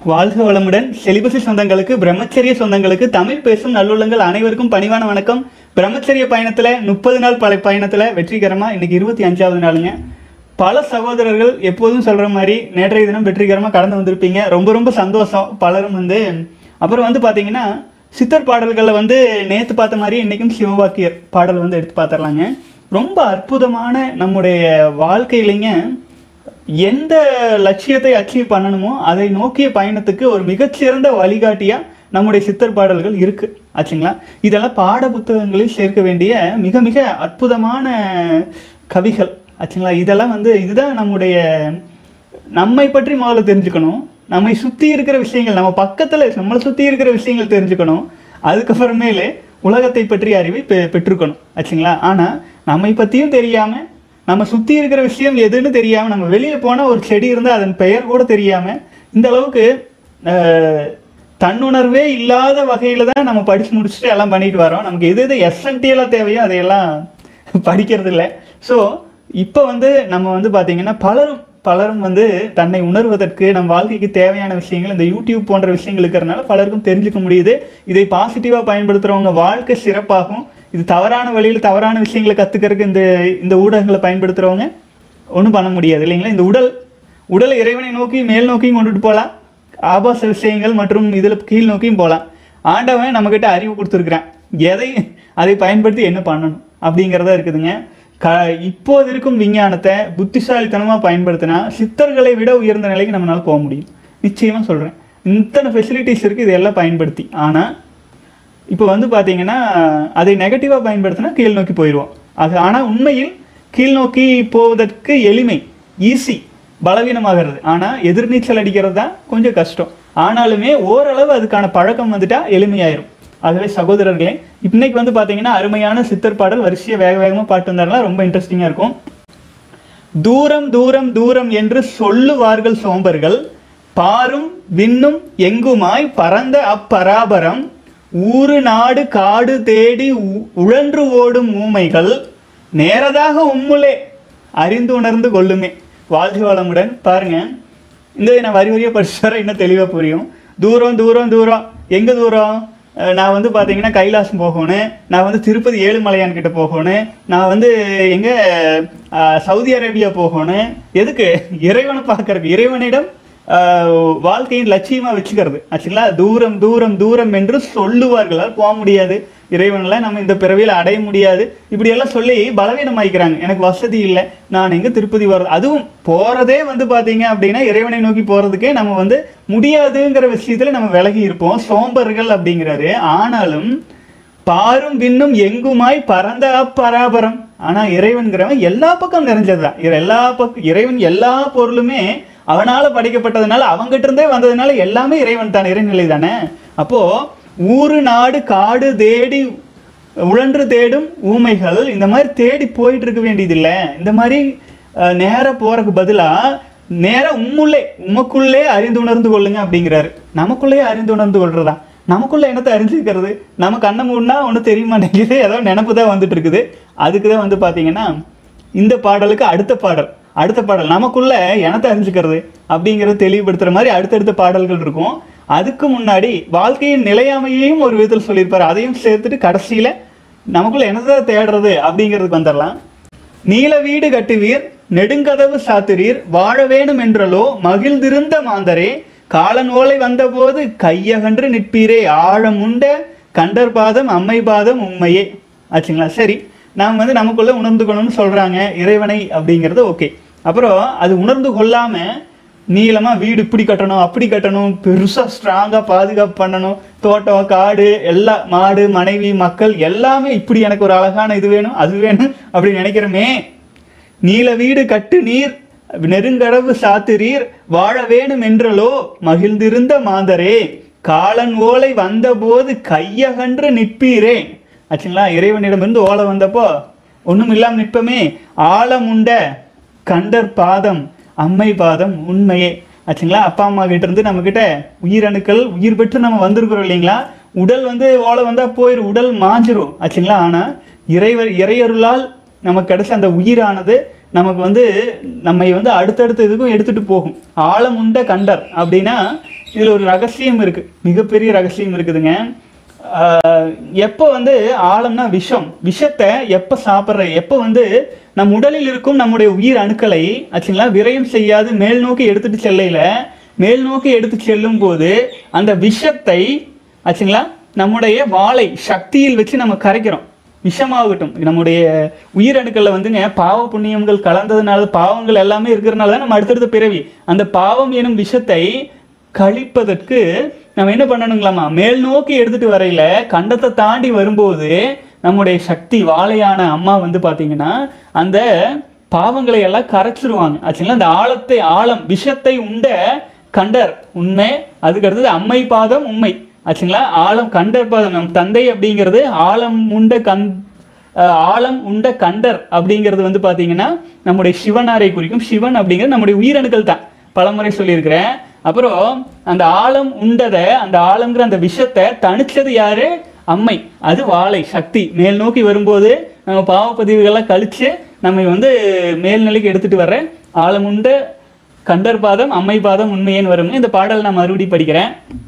வாழ்க வளமுடன் செலிபசி சொந்தங்களுக்கு பிரம்மச்சரிய சொந்தங்களுக்கு தமிழ் பேசும் நல்லுள்ளங்கள் அனைவருக்கும் பணிவான வணக்கம் பிரம்மச்சரிய பயணத்துல முப்பது நாள் பல பயணத்துல வெற்றிகரமா இன்னைக்கு இருபத்தி அஞ்சாவது நாளுங்க பல சகோதரர்கள் எப்போதும் சொல்ற மாதிரி நேற்றைய தினம் வெற்றிகரமா கடந்து வந்திருப்பீங்க ரொம்ப ரொம்ப சந்தோஷம் பலரும் வந்து அப்புறம் வந்து பாத்தீங்கன்னா சித்தர் பாடல்களில் வந்து நேத்து பார்த்த மாதிரி இன்னைக்கும் சிவவாக்கியர் பாடல் வந்து எடுத்து பார்த்துடலாங்க ரொம்ப அற்புதமான நம்முடைய வாழ்க்கையிலைங்க எந்த லட்சியத்தை அச்சீவ் பண்ணணுமோ அதை நோக்கிய பயணத்துக்கு ஒரு மிகச்சிறந்த வழிகாட்டியா நம்முடைய சித்தர் பாடல்கள் இருக்கு ஆச்சுங்களா இதெல்லாம் பாட புத்தகங்களில் சேர்க்க வேண்டிய மிக மிக அற்புதமான கவிகள் ஆச்சுங்களா இதெல்லாம் வந்து இதுதான் நம்முடைய நம்மை பற்றி முதல்ல தெரிஞ்சுக்கணும் நம்மை சுத்தி இருக்கிற விஷயங்கள் நம்ம பக்கத்துல நம்மளை சுத்தி இருக்கிற விஷயங்கள் தெரிஞ்சுக்கணும் அதுக்கப்புறமேலே உலகத்தை பற்றிய அறிவை பெ- பெற்றுக்கணும் ஆச்சுங்களா ஆனா நம்மை பத்தியும் தெரியாம நம்ம சுத்தி இருக்கிற விஷயம் எதுன்னு தெரியாம நம்ம வெளியே போனா ஒரு செடி இருந்தா அதன் பெயர் கூட தெரியாம இந்த அளவுக்கு அஹ், தன்னுணர்வே இல்லாத வகையில தான் நம்ம படிச்சு முடிச்சுட்டு எல்லாம் பண்ணிட்டு வரோம் நமக்கு எது எது எசென்டியலா தேவையோ அதையெல்லாம் படிக்கிறது இல்லை ஸோ இப்போ வந்து நம்ம வந்து பார்த்தீங்கன்னா பலரும் பலரும் வந்து தன்னை உணர்வதற்கு நம் வாழ்க்கைக்கு தேவையான விஷயங்கள் இந்த யூடியூப் போன்ற விஷயங்கள் இருக்கிறதுனால பலருக்கும் தெரிஞ்சுக்க முடியுது இதை பாசிட்டிவாக பயன்படுத்துகிறவங்க வாழ்க்கை சிறப்பாகும் இது தவறான வழியில் தவறான விஷயங்களை கற்றுக்கிறதுக்கு இந்த இந்த ஊடகங்களை பயன்படுத்துகிறவங்க ஒன்றும் பண்ண முடியாது இல்லைங்களா இந்த உடல் உடலை இறைவனை நோக்கி மேல் நோக்கியும் கொண்டுட்டு போகலாம் ஆபாச விஷயங்கள் மற்றும் இதில் கீழ் நோக்கியும் போகலாம் ஆண்டவன் நம்மக்கிட்ட அறிவு கொடுத்துருக்குறான் எதை அதை பயன்படுத்தி என்ன பண்ணணும் அப்படிங்கிறதா இருக்குதுங்க க இப்போது இருக்கும் விஞ்ஞானத்தை புத்திசாலித்தனமாக பயன்படுத்தினா சித்தர்களை விட உயர்ந்த நிலைக்கு நம்மளால போக முடியும் நிச்சயமாக சொல்கிறேன் இத்தனை ஃபெசிலிட்டிஸ் இருக்குது இதெல்லாம் பயன்படுத்தி ஆனால் இப்போ வந்து பார்த்தீங்கன்னா அதை நெகட்டிவாக பயன்படுத்தினா கீழ் நோக்கி போயிடுவோம் அது ஆனால் உண்மையில் கீழ் நோக்கி போவதற்கு எளிமை ஈஸி பலவீனமாகிறது ஆனால் எதிர்நீச்சல் அடிக்கிறது தான் கொஞ்சம் கஷ்டம் ஆனாலுமே ஓரளவு அதுக்கான பழக்கம் வந்துட்டா எளிமையாயிரும் ஆகவே சகோதரர்களே இன்னைக்கு வந்து பார்த்தீங்கன்னா அருமையான சித்தர் பாடல் வரிசையை வேக வேகமாக பாட்டு வந்தாருன்னா ரொம்ப இன்ட்ரெஸ்டிங்காக இருக்கும் தூரம் தூரம் தூரம் என்று சொல்லுவார்கள் சோம்பர்கள் பாரும் விண்ணும் எங்குமாய் பரந்த அப்பராபரம் ஊரு நாடு காடு தேடி உ- உழன்று ஓடும் ஊமைகள் நேரதாக உம்முலே அறிந்து உணர்ந்து கொள்ளுமே வாழ்க வளமுடன் பாருங்க இந்த நான் வரி வரியாக படிச்சு வர இன்னும் தெளிவாக புரியும் தூரம் தூரம் தூரம் எங்கே தூரம் அஹ் நான் வந்து பார்த்தீங்கன்னா கைலாசம் போகணும் நான் வந்து திருப்பதி ஏழுமலையான் கிட்ட போகணும் நான் வந்து எங்கே சவுதி அரேபியா போகணும் எதுக்கு இறைவனை பார்க்கறதுக்கு இறைவனிடம் ஆஹ், வாழ்க்கையின் லட்சியமாக வச்சுக்கிறது ஆச்சுங்களா தூரம் தூரம் தூரம் என்று சொல்லுவார்கள் அது போக முடியாது இறைவனில் நம்ம இந்த பிறவியில் அடைய முடியாது இப்படியெல்லாம் சொல்லி பலவீனமாயிக்கிறாங்க எனக்கு வசதி இல்லை நான் எங்கே திருப்பதி வர்றது அதுவும் போகிறதே வந்து பார்த்தீங்க அப்படின்னா இறைவனை நோக்கி போகிறதுக்கே நம்ம வந்து முடியாதுங்கிற விஷயத்தில் நம்ம விலகி இருப்போம் சோம்பர்கள் அப்படிங்கிறாரு ஆனாலும் பாரும் விண்ணும் எங்குமாய் பரந்த அப்பராபரம் ஆனா இறைவன்கிறவன் எல்லா பக்கம் நிறைஞ்சதுதான் இவர் எல்லா பக்கம் இறைவன் எல்லா பொருளுமே அவனால படைக்கப்பட்டதுனால அவங்கிட்ட இருந்தே வந்ததுனால எல்லாமே இறைவன் தானே இறைநிலை தானே அப்போ ஊரு நாடு காடு தேடி உழன்று தேடும் ஊமைகள் இந்த மாதிரி தேடி போயிட்டு இருக்க வேண்டியதில்லை இந்த மாதிரி அஹ், நேரா போறதுக்கு பதிலா நேரா உம்முள்ளே உமக்குள்ளே அறிந்து உணர்ந்து கொள்ளுங்க அப்படிங்கிறாரு நமக்குள்ளேயே அறிந்து உணர்ந்து கொள்றதா நமக்குள்ள என்னத்தை அறிஞ்சுக்கிறது நம்ம கண்ணை மூடினா ஒன்றும் தெரிய மாட்டேங்குது ஏதோ நினப்பு தான் வந்துட்டு இருக்குது அதுக்கு தான் வந்து பார்த்தீங்கன்னா இந்த பாடலுக்கு அடுத்த பாடல் அடுத்த பாடல் நமக்குள்ள எனத்தை அறிஞ்சுக்கிறது அப்படிங்கிறத தெளிவுபடுத்துற மாதிரி அடுத்தடுத்த பாடல்கள் இருக்கும் அதுக்கு முன்னாடி வாழ்க்கையின் நிலையாமையையும் ஒரு விதத்தில் சொல்லியிருப்பாரு அதையும் சேர்த்துட்டு கடைசியில நமக்குள்ள என்னத்தை தேடுறது அப்படிங்கிறதுக்கு வந்துடலாம் நீல வீடு கட்டுவீர் நெடுங்கதவு சாத்துறீர் வாழ வேணும் என்றலோ மகிழ்ந்திருந்த மாந்தரே காலன் ஓலை வந்தபோது கையகன்று நிற்பீரே ஆழம் உண்ட கண்டர் பாதம் அம்மை பாதம் உண்மையே ஆச்சுங்களா சரி நாம் வந்து நமக்குள்ள உணர்ந்துக்கணும்னு சொல்றாங்க இறைவனை அப்படிங்கிறது ஓகே அப்புறம் அது உணர்ந்து கொள்ளாம நீளமா வீடு இப்படி கட்டணும் அப்படி கட்டணும் பெருசா ஸ்ட்ராங்கா பாதுகாப்பு பண்ணணும் தோட்டம் காடு எல்லா மாடு மனைவி மக்கள் எல்லாமே இப்படி எனக்கு ஒரு அழகான இது வேணும் அது வேணும் அப்படி நினைக்கிறோமே நீல வீடு கட்டு நீர் நெருங்கடவு சாத்துறீர் வாழ வேணும் என்றலோ மகிழ்ந்திருந்த மாந்தரே காலன் ஓலை வந்தபோது கையகன்று நிற்பீரே ஆச்சுங்களா இறைவனிடமிருந்து ஓலை வந்தப்போ ஒண்ணும் இல்லாம நிற்பமே ஆழமுண்ட கண்டர் பாதம் அம்மை பாதம் உண்மையே ஆச்சுங்களா அப்பா அம்மா கிட்ட இருந்து நம்ம கிட்ட உயிரணுக்கள் உயிர் பெற்று நம்ம வந்திருக்கிறோம் இல்லைங்களா உடல் வந்து ஓலை வந்தா போயிரும் உடல் மாஞ்சிரும் ஆச்சுங்களா ஆனா இறைவர் இறையருளால் நமக்கு கிடைச்ச அந்த உயிரானது நமக்கு வந்து நம்மை வந்து அடுத்தடுத்த இதுக்கும் எடுத்துட்டு போகும் ஆழமுண்ட கண்டர் அப்படின்னா இதுல ஒரு ரகசியம் இருக்கு மிகப்பெரிய ரகசியம் இருக்குதுங்க ஆஹ் எப்போ வந்து ஆழம்னா விஷம் விஷத்தை எப்போ சாப்பிட்ற எப்போ வந்து நம் உடலில் இருக்கும் நம்முடைய உயிர் அணுக்களை ஆச்சுங்களா விரயம் செய்யாது மேல் நோக்கி எடுத்துட்டு செல்லையில மேல் நோக்கி எடுத்து செல்லும் போது அந்த விஷத்தை ஆச்சுங்களா நம்முடைய வாளை சக்தியில் வச்சு நம்ம கரைக்கிறோம் விஷமாகட்டும் நம்முடைய உயிரணுக்கள்ல வந்துங்க பாவ புண்ணியங்கள் கலந்ததுனால பாவங்கள் எல்லாமே இருக்கிறதுனால தான் நம்ம அடுத்தடுத்த பிறவி அந்த பாவம் எனும் விஷத்தை கழிப்பதற்கு நம்ம என்ன பண்ணணுங்களாமா மேல் நோக்கி எடுத்துட்டு வரையில கண்டத்தை தாண்டி வரும்போது நம்முடைய சக்தி வாழையான அம்மா வந்து பாத்தீங்கன்னா அந்த பாவங்களை எல்லாம் கரைச்சிருவாங்க ஆச்சுங்களா அந்த ஆழத்தை ஆழம் விஷத்தை உண்ட கண்டர் உண்மை அதுக்கு அடுத்தது அம்மை பாதம் உண்மை ஆச்சுங்களா ஆழம் கண்டர் பாதம் நம் தந்தை அப்படிங்கிறது ஆழம் உண்ட கண் அஹ் ஆழம் உண்ட கண்டர் அப்படிங்கிறது வந்து பாத்தீங்கன்னா நம்முடைய சிவனாரை குறிக்கும் சிவன் அப்படிங்கிறது நம்முடைய உயிரணுக்கள் தான் பலமுறை சொல்லியிருக்கிறேன் அப்புறம் அந்த ஆழம் உண்டதை அந்த ஆழம்ங்கிற அந்த விஷத்தை தணிச்சது யாரு அம்மை அது வாழை சக்தி மேல் நோக்கி வரும்போது நம்ம பாவப்பதிவுகள்லாம் கழிச்சு நம்ம வந்து மேல்நிலைக்கு எடுத்துட்டு வர்ற ஆழம் உண்ட கண்டர் பாதம் அம்மை பாதம் உண்மையேன்னு வருங்க இந்த பாடல் நான் மறுபடி படிக்கிறேன்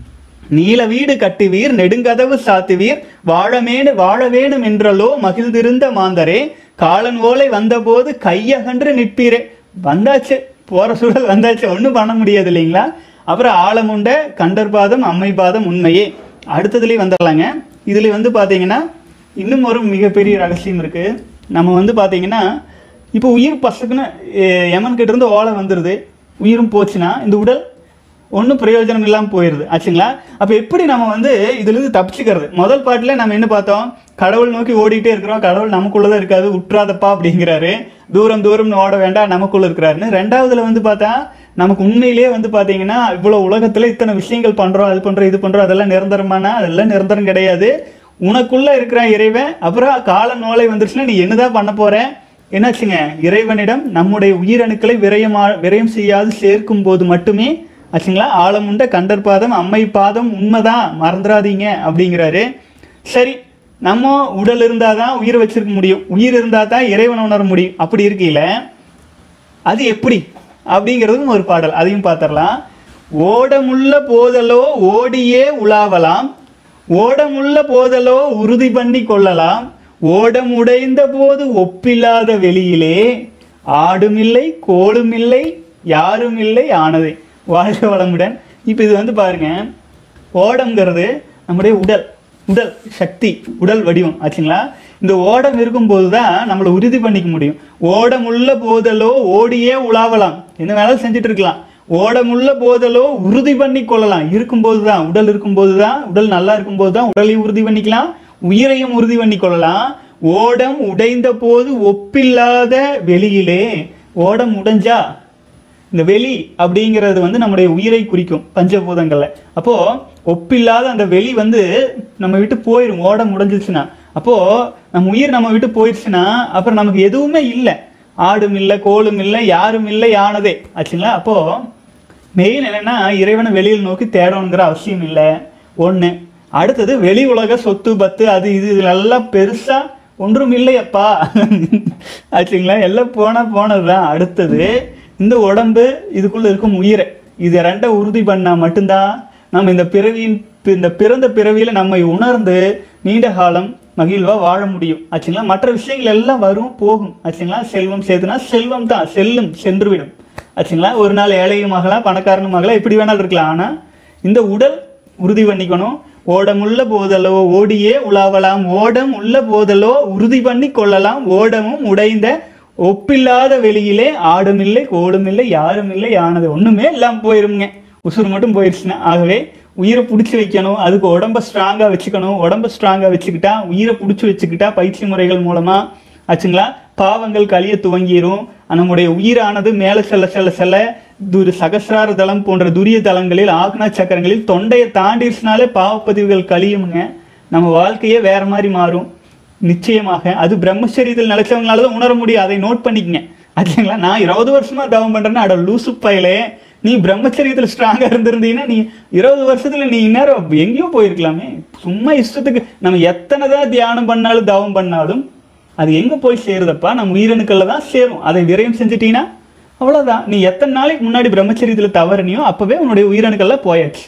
நீல வீடு கட்டுவீர் நெடுங்கதவு சாத்துவீர் வாழமேனு வாழ வேணும் என்றலோ மகிழ்ந்திருந்த மாந்தரே காலன் ஓலை வந்தபோது கையகன்று நிற்பீரே வந்தாச்சு போற சூழல் வந்தாச்சு ஒன்றும் பண்ண முடியாது இல்லைங்களா அப்புறம் ஆழமுண்ட கண்டர் பாதம் அம்மை பாதம் உண்மையே அடுத்ததுலேயே வந்துடலாங்க இதுல வந்து பார்த்தீங்கன்னா இன்னும் ஒரு மிகப்பெரிய ரகசியம் இருக்கு நம்ம வந்து பார்த்தீங்கன்னா இப்போ உயிர் பசக்குன்னு எ- யமன் கிட்ட இருந்து ஓலை வந்துடுது உயிரும் போச்சுன்னா இந்த உடல் ஒன்றும் பிரயோஜனம் இல்லாமல் போயிடுது ஆச்சுங்களா அப்போ எப்படி நம்ம வந்து இதுலேருந்து தப்பிச்சுக்கிறது முதல் பாட்டில் நம்ம என்ன பார்த்தோம் கடவுள் நோக்கி ஓடிட்டே இருக்கிறோம் கடவுள் நமக்குள்ள தான் இருக்காது உற்றாதப்பா அப்படிங்கிறாரு தூரம் தூரம்னு ஓட வேண்டாம் நமக்குள்ள இருக்கிறாருன்னு ரெண்டாவதுல வந்து பார்த்தா நமக்கு உண்மையிலேயே வந்து பார்த்தீங்கன்னா இவ்வளோ உலகத்தில் இத்தனை விஷயங்கள் பண்ணுறோம் அது பண்ணுறோம் இது பண்ணுறோம் அதெல்லாம் நிரந்தரமானா அதெல்லாம் நிரந்தரம் கிடையாது உனக்குள்ள இருக்கிற இறைவன் அப்புறம் கால நோலை வந்துருச்சுன்னா நீ என்னதான் பண்ண போற என்னாச்சுங்க இறைவனிடம் நம்முடைய உயிரணுக்களை விரயமா விரயம் செய்யாது சேர்க்கும் போது மட்டுமே ஆச்சுங்களா ஆழமுண்ட கண்டர் பாதம் அம்மை பாதம் உண்மைதான் மறந்துடாதீங்க அப்படிங்கிறாரு சரி நம்ம உடல் இருந்தால் தான் உயிர் வச்சிருக்க முடியும் உயிர் இருந்தால் தான் இறைவனை உணர முடியும் அப்படி இருக்கையில அது எப்படி அப்படிங்கிறதும் ஒரு பாடல் அதையும் பார்த்துடலாம் ஓடமுள்ள போதலோ ஓடியே உலாவலாம் ஓடமுள்ள போதலோ உறுதி பண்ணி கொள்ளலாம் ஓடம் உடைந்த போது ஒப்பில்லாத வெளியிலே ஆடுமில்லை கோளுமில்லை யாரும் இல்லை ஆனதே வாழ்க வளமுடன் இப்போ இது வந்து பாருங்க ஓடம்ங்கிறது நம்முடைய உடல் உடல் சக்தி உடல் வடிவம் ஆச்சுங்களா இந்த ஓடம் இருக்கும்போது தான் நம்மளை உறுதி பண்ணிக்க முடியும் ஓடமுள்ள போதலோ ஓடியே உலாவலாம் என்ன வேணாலும் செஞ்சுட்டு இருக்கலாம் ஓடமுள்ள போதலோ உறுதி பண்ணி கொள்ளலாம் இருக்கும்போது தான் உடல் இருக்கும்போது தான் உடல் நல்லா இருக்கும்போது தான் உடலையும் உறுதி பண்ணிக்கலாம் உயிரையும் உறுதி பண்ணி கொள்ளலாம் ஓடம் உடைந்த போது ஒப்பில்லாத வெளியிலே ஓடம் உடைஞ்சா இந்த வெளி அப்படிங்கிறது வந்து நம்முடைய உயிரை குறிக்கும் பஞ்சபூதங்கள்ல அப்போ ஒப்பில்லாத அந்த வெளி வந்து நம்ம விட்டு போயிடும் ஓட முடிஞ்சிச்சுன்னா அப்போ நம்ம உயிர் நம்ம விட்டு போயிடுச்சுன்னா அப்புறம் நமக்கு எதுவுமே இல்லை ஆடும் இல்லை கோலும் இல்லை யாரும் இல்லை யானதே ஆச்சுங்களா அப்போ மெயின் என்னன்னா இறைவனை வெளியில் நோக்கி தேடணுங்கிற அவசியம் இல்லை ஒன்று அடுத்தது வெளி உலக சொத்து பத்து அது இது இதெல்லாம் பெருசா ஒன்றும் இல்லையப்பா ஆச்சுங்களா எல்லாம் போனா போனதுதான் அடுத்தது இந்த உடம்பு இதுக்குள்ள இருக்கும் உயிரை இது ரெண்டை உறுதி பண்ணா மட்டும்தான் நம்ம இந்த பிறவியின் இந்த பிறந்த பிறவியில நம்மை உணர்ந்து நீண்ட காலம் மகிழ்வா வாழ முடியும் ஆச்சுங்களா மற்ற விஷயங்கள் எல்லாம் வரும் போகும் ஆச்சுங்களா செல்வம் சேர்த்துனா செல்வம் தான் செல்லும் சென்றுவிடும் ஆச்சுங்களா ஒரு நாள் ஏழையும் ஆகலாம் பணக்காரனும் ஆகலாம் எப்படி வேணாலும் இருக்கலாம் ஆனா இந்த உடல் உறுதி பண்ணிக்கணும் ஓடமுள்ள போதலோ ஓடியே உலாவலாம் ஓடம் உள்ள போதலோ உறுதி பண்ணி கொள்ளலாம் ஓடமும் உடைந்த ஒப்பில்லாத வெளியிலே ஆடும் இல்லை கோடும் இல்லை யாரும் இல்லை யானது ஒண்ணுமே இல்லாம போயிருங்க உசுறு மட்டும் போயிருச்சுன்னா ஆகவே உயிரை பிடிச்சி வைக்கணும் அதுக்கு உடம்ப ஸ்ட்ராங்கா வச்சுக்கணும் உடம்ப ஸ்ட்ராங்கா வச்சுக்கிட்டா உயிரை பிடிச்சி வச்சுக்கிட்டா பயிற்சி முறைகள் மூலமா ஆச்சுங்களா பாவங்கள் கழிய துவங்கிரும் நம்முடைய உயிரானது மேலே செல்ல செல்ல செல்ல துரு சகசிரார தளம் போன்ற துரிய தலங்களில் ஆக்னா சக்கரங்களில் தொண்டையை தாண்டிடுச்சுனாலே பாவப்பதிவுகள் கழியுமுங்க நம்ம வாழ்க்கையே வேற மாதிரி மாறும் நிச்சயமாக அது பிரம்மச்சரியத்தில் நிலைச்சவங்களால தான் உணர முடியும் அதை நோட் பண்ணிக்கங்க ஆச்சுங்களா நான் இருபது வருஷமா தவம் பண்றேன்னா அட லூசு பயலே நீ பிரம்மச்சரியத்தில் ஸ்ட்ராங்கா இருந்திருந்தீங்கன்னா நீ இருபது வருஷத்துல நீ இந்நேரம் எங்கேயோ போயிருக்கலாமே சும்மா இஷ்டத்துக்கு நம்ம எத்தனை தான் தியானம் பண்ணாலும் தவம் பண்ணாலும் அது எங்க போய் சேருதப்பா நம்ம உயிரணுக்கள்ல தான் சேரும் அதை விரயம் செஞ்சுட்டீங்கன்னா அவ்வளவுதான் நீ எத்தனை நாளைக்கு முன்னாடி பிரம்மச்சரியத்துல தவறுனியோ அப்பவே உன்னுடைய உயிரணுக்கள்ல போயாச்சு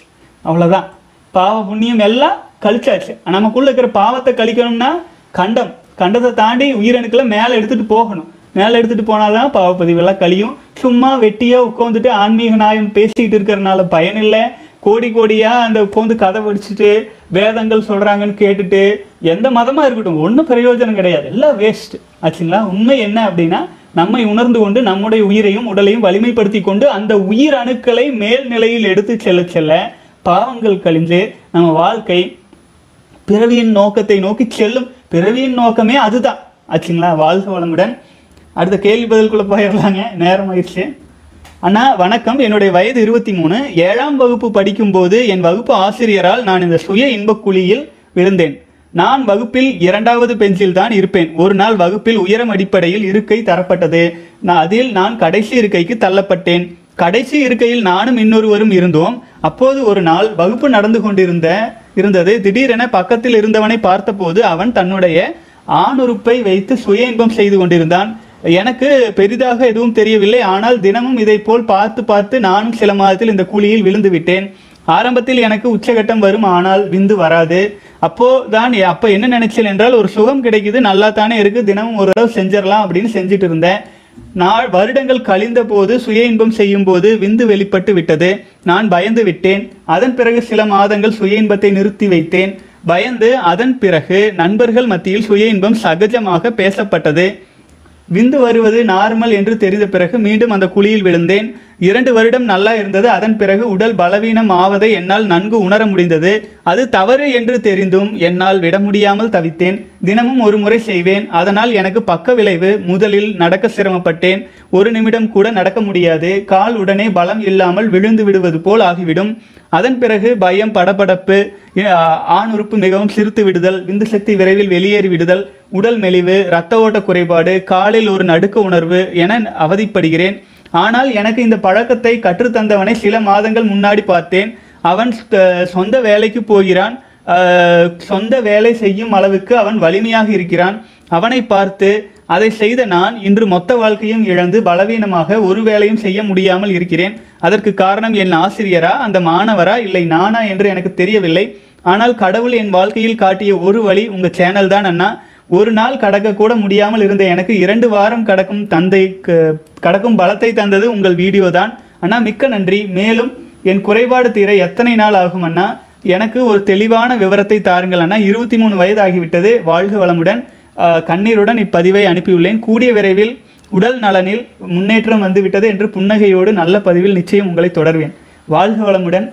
அவ்வளவுதான் பாவ புண்ணியம் எல்லாம் கழிச்சாச்சு நமக்குள்ள இருக்கிற பாவத்தை கழிக்கணும்னா கண்டம் கண்டத்தை தாண்டி உயிரணுக்களை மேலே எடுத்துட்டு போகணும் மேலே எடுத்துட்டு போனாதான் பாவப்பதிவெல்லாம் கழியும் சும்மா வெட்டியா உட்காந்துட்டு ஆன்மீக நாயம் பேசிக்கிட்டு இருக்கிறனால பயன் இல்லை கோடி கோடியா அந்த உட்காந்து கதை படிச்சுட்டு வேதங்கள் சொல்றாங்கன்னு கேட்டுட்டு எந்த மதமா இருக்கட்டும் ஒன்றும் பிரயோஜனம் கிடையாது எல்லாம் வேஸ்ட் ஆச்சுங்களா உண்மை என்ன அப்படின்னா நம்மை உணர்ந்து கொண்டு நம்முடைய உயிரையும் உடலையும் வலிமைப்படுத்தி கொண்டு அந்த உயிர் அணுக்களை மேல் நிலையில் எடுத்து செல்ல செல்ல பாவங்கள் கழிஞ்சு நம்ம வாழ்க்கை பிறவியின் நோக்கத்தை நோக்கி செல்லும் பிறவியின் நோக்கமே அதுதான் ஆச்சுங்களா வாழ்க வளமுடன் அடுத்த கேள்வி பதிலுக்குள்ள போயிடலாங்க நேரம் ஆயிடுச்சு அண்ணா வணக்கம் என்னுடைய வயது இருபத்தி மூணு ஏழாம் வகுப்பு படிக்கும்போது என் வகுப்பு ஆசிரியரால் நான் இந்த சுய இன்பக் குழியில் விழுந்தேன் நான் வகுப்பில் இரண்டாவது பெஞ்சில் தான் இருப்பேன் ஒரு நாள் வகுப்பில் உயரம் அடிப்படையில் இருக்கை தரப்பட்டது நான் அதில் நான் கடைசி இருக்கைக்கு தள்ளப்பட்டேன் கடைசி இருக்கையில் நானும் இன்னொருவரும் இருந்தோம் அப்போது ஒரு நாள் வகுப்பு நடந்து கொண்டிருந்த இருந்தது திடீரென பக்கத்தில் இருந்தவனை பார்த்தபோது அவன் தன்னுடைய ஆணுறுப்பை வைத்து சுய இன்பம் செய்து கொண்டிருந்தான் எனக்கு பெரிதாக எதுவும் தெரியவில்லை ஆனால் தினமும் இதை போல் பார்த்து பார்த்து நானும் சில மாதத்தில் இந்த குழியில் விழுந்து விட்டேன் ஆரம்பத்தில் எனக்கு உச்சகட்டம் வரும் ஆனால் விந்து வராது அப்போ தான் எ- அப்ப என்ன நினைச்சேன் என்றால் ஒரு சுகம் கிடைக்குது நல்லா தானே இருக்கு தினமும் ஒரு தடவை செஞ்சிடலாம் அப்படின்னு செஞ்சுட்டு இருந்தேன் நாள் வருடங்கள் கழிந்த போது சுய இன்பம் செய்யும் போது விந்து வெளிப்பட்டு விட்டது நான் பயந்து விட்டேன் அதன் பிறகு சில மாதங்கள் சுய இன்பத்தை நிறுத்தி வைத்தேன் பயந்து அதன் பிறகு நண்பர்கள் மத்தியில் சுய இன்பம் சகஜமாக பேசப்பட்டது விந்து வருவது நார்மல் என்று தெரிந்த பிறகு மீண்டும் அந்த குழியில் விழுந்தேன் இரண்டு வருடம் நல்லா இருந்தது அதன் பிறகு உடல் பலவீனம் ஆவதை என்னால் நன்கு உணர முடிந்தது அது தவறு என்று தெரிந்தும் என்னால் விட முடியாமல் தவித்தேன் தினமும் ஒரு முறை செய்வேன் அதனால் எனக்கு பக்க விளைவு முதலில் நடக்க சிரமப்பட்டேன் ஒரு நிமிடம் கூட நடக்க முடியாது கால் உடனே பலம் இல்லாமல் விழுந்து விடுவது போல் ஆகிவிடும் அதன் பிறகு பயம் படபடப்பு ஆ- ஆண் உறுப்பு மிகவும் சிறுத்து விடுதல் விந்து சக்தி விரைவில் வெளியேறி விடுதல் உடல் மெலிவு இரத்த ஓட்ட குறைபாடு காலில் ஒரு நடுக்க உணர்வு என அவதிப்படுகிறேன் ஆனால் எனக்கு இந்த பழக்கத்தை கற்றுத்தந்தவனை சில மாதங்கள் முன்னாடி பார்த்தேன் அவன் சொ- சொந்த வேலைக்கு போகிறான் ஆஹ், சொந்த வேலை செய்யும் அளவுக்கு அவன் வலிமையாக இருக்கிறான் அவனை பார்த்து அதை செய்த நான் இன்று மொத்த வாழ்க்கையும் இழந்து பலவீனமாக ஒரு வேலையும் செய்ய முடியாமல் இருக்கிறேன் அதற்கு காரணம் என் ஆசிரியரா அந்த மாணவரா இல்லை நானா என்று எனக்கு தெரியவில்லை ஆனால் கடவுள் என் வாழ்க்கையில் காட்டிய ஒரு வழி உங்க சேனல் தான் அண்ணா ஒரு நாள் கடக்க கூட முடியாமல் இருந்த எனக்கு இரண்டு வாரம் கடக்கும் தந்தை க- கடக்கும் பலத்தை தந்தது உங்கள் வீடியோ தான் அண்ணா மிக்க நன்றி மேலும் என் குறைபாடு தீர எத்தனை நாள் ஆகும் அண்ணா எனக்கு ஒரு தெளிவான விவரத்தை தாருங்கள் அண்ணா இருபத்தி மூணு வயது ஆகிவிட்டது வாழ்க வளமுடன் ஆஹ், கண்ணீருடன் இப்பதிவை அனுப்பியுள்ளேன் கூடிய விரைவில் உடல் நலனில் முன்னேற்றம் வந்துவிட்டது என்று புன்னகையோடு நல்ல பதிவில் நிச்சயம் உங்களை தொடர்வேன் வாழ்க வளமுடன்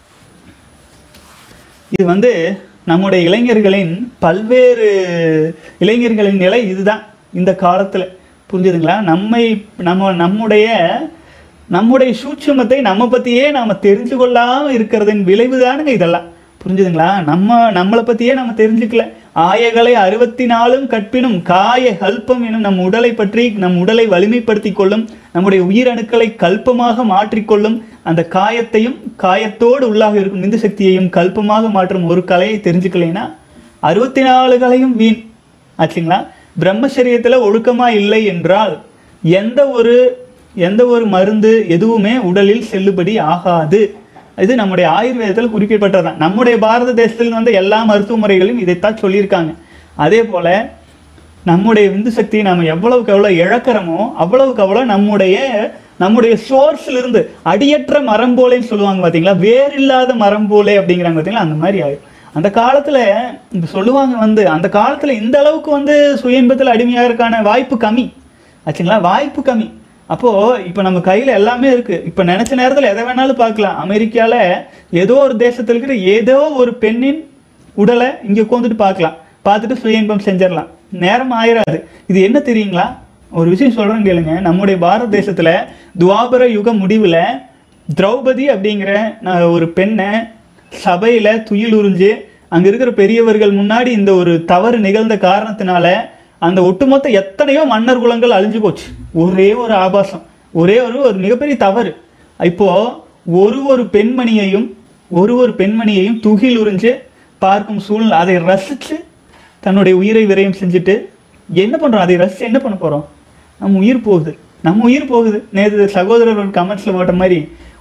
இது வந்து நம்முடைய இளைஞர்களின் பல்வேறு இளைஞர்களின் நிலை இதுதான் இந்த காலத்துல புரிஞ்சுதுங்களா நம்மை நம்ம நம்முடைய நம்முடைய சூட்சுமத்தை நம்ம பத்தியே நாம தெரிஞ்சு கொள்ளாம இருக்கிறதின் விளைவு தானுங்க இதெல்லாம் புரிஞ்சுதுங்களா நம்ம நம்மளை பத்தியே நம்ம தெரிஞ்சுக்கல ஆயகளை அறுபத்தி நாலும் கற்பினும் காய கல்பம் எனும் நம் உடலை பற்றி நம் உடலை வலிமைப்படுத்தி கொள்ளும் நம்முடைய உயிரணுக்களை கல்பமாக மாற்றிக்கொள்ளும் அந்த காயத்தையும் காயத்தோடு உள்ளாக இருக்கும் விந்து சக்தியையும் கல்பமாக மாற்றும் ஒரு கலையை தெரிஞ்சுக்கலைன்னா அறுபத்தி நாலு கலையும் வீண் ஆச்சுங்களா பிரம்மச்சரியத்துல ஒழுக்கமா இல்லை என்றால் எந்த ஒரு எந்த ஒரு மருந்து எதுவுமே உடலில் செல்லுபடி ஆகாது இது நம்முடைய ஆயுர்வேதத்தில் குறிப்பிடப்பட்டதுதான் நம்முடைய பாரத தேசத்தில் வந்து எல்லா மருத்துவ முறைகளும் இதைத்தான் சொல்லியிருக்காங்க அதே போல நம்முடைய விந்து சக்தியை நாம எவ்வளவுக்கு எவ்வளவு இழக்கிறோமோ அவ்வளவுக்கு அவ்வளவு நம்முடைய நம்முடைய சோர்ஸ்ல இருந்து அடியற்ற மரம் போலேன்னு சொல்லுவாங்க பாத்தீங்களா வேறில்லாத மரம் போலே அப்படிங்கிறாங்க பாத்தீங்களா அந்த மாதிரி ஆயிடும் அந்த காலத்துல இந்த சொல்லுவாங்க வந்து அந்த காலத்துல இந்த அளவுக்கு வந்து சுய இன்பத்தில் அடிமையாகிறதுக்கான வாய்ப்பு கம்மி ஆச்சுங்களா வாய்ப்பு கம்மி அப்போ இப்போ நம்ம கையில எல்லாமே இருக்கு இப்போ நினைச்ச நேரத்துல எதை வேணாலும் பார்க்கலாம் அமெரிக்கால ஏதோ ஒரு தேசத்துல இருக்கிற ஏதோ ஒரு பெண்ணின் உடலை இங்க உட்காந்துட்டு பார்க்கலாம் பார்த்துட்டு சுய இன்பம் செஞ்சிடலாம் நேரம் ஆயிராது இது என்ன தெரியுங்களா ஒரு விஷயம் சொல்றேன் கேளுங்க நம்முடைய பாரத தேசத்துல துவாபர யுக முடிவுல திரௌபதி அப்படிங்கிற நான் ஒரு பெண்ணை சபையில துயில் உறிஞ்சு அங்க இருக்கிற பெரியவர்கள் முன்னாடி இந்த ஒரு தவறு நிகழ்ந்த காரணத்தினால அந்த ஒட்டுமொத்த எத்தனையோ மன்னர் குலங்கள் அழிஞ்சு போச்சு ஒரே ஒரு ஆபாசம் ஒரே ஒரு ஒரு மிகப்பெரிய தவறு இப்போ ஒரு ஒரு பெண்மணியையும் ஒரு ஒரு பெண்மணியையும் துகில் உறிஞ்சு பார்க்கும் சூழ்நிலை அதை ரசிச்சு தன்னுடைய உயிரை விரயம் செஞ்சுட்டு என்ன பண்றோம் அதை ரசிச்சு என்ன பண்ண போறோம் நம்ம உயிர் போகுது நம்ம உயிர் போகுது நேற்று சகோதரர் ஒரு கமெண்ட்ஸ்ல போட்ட மாதிரி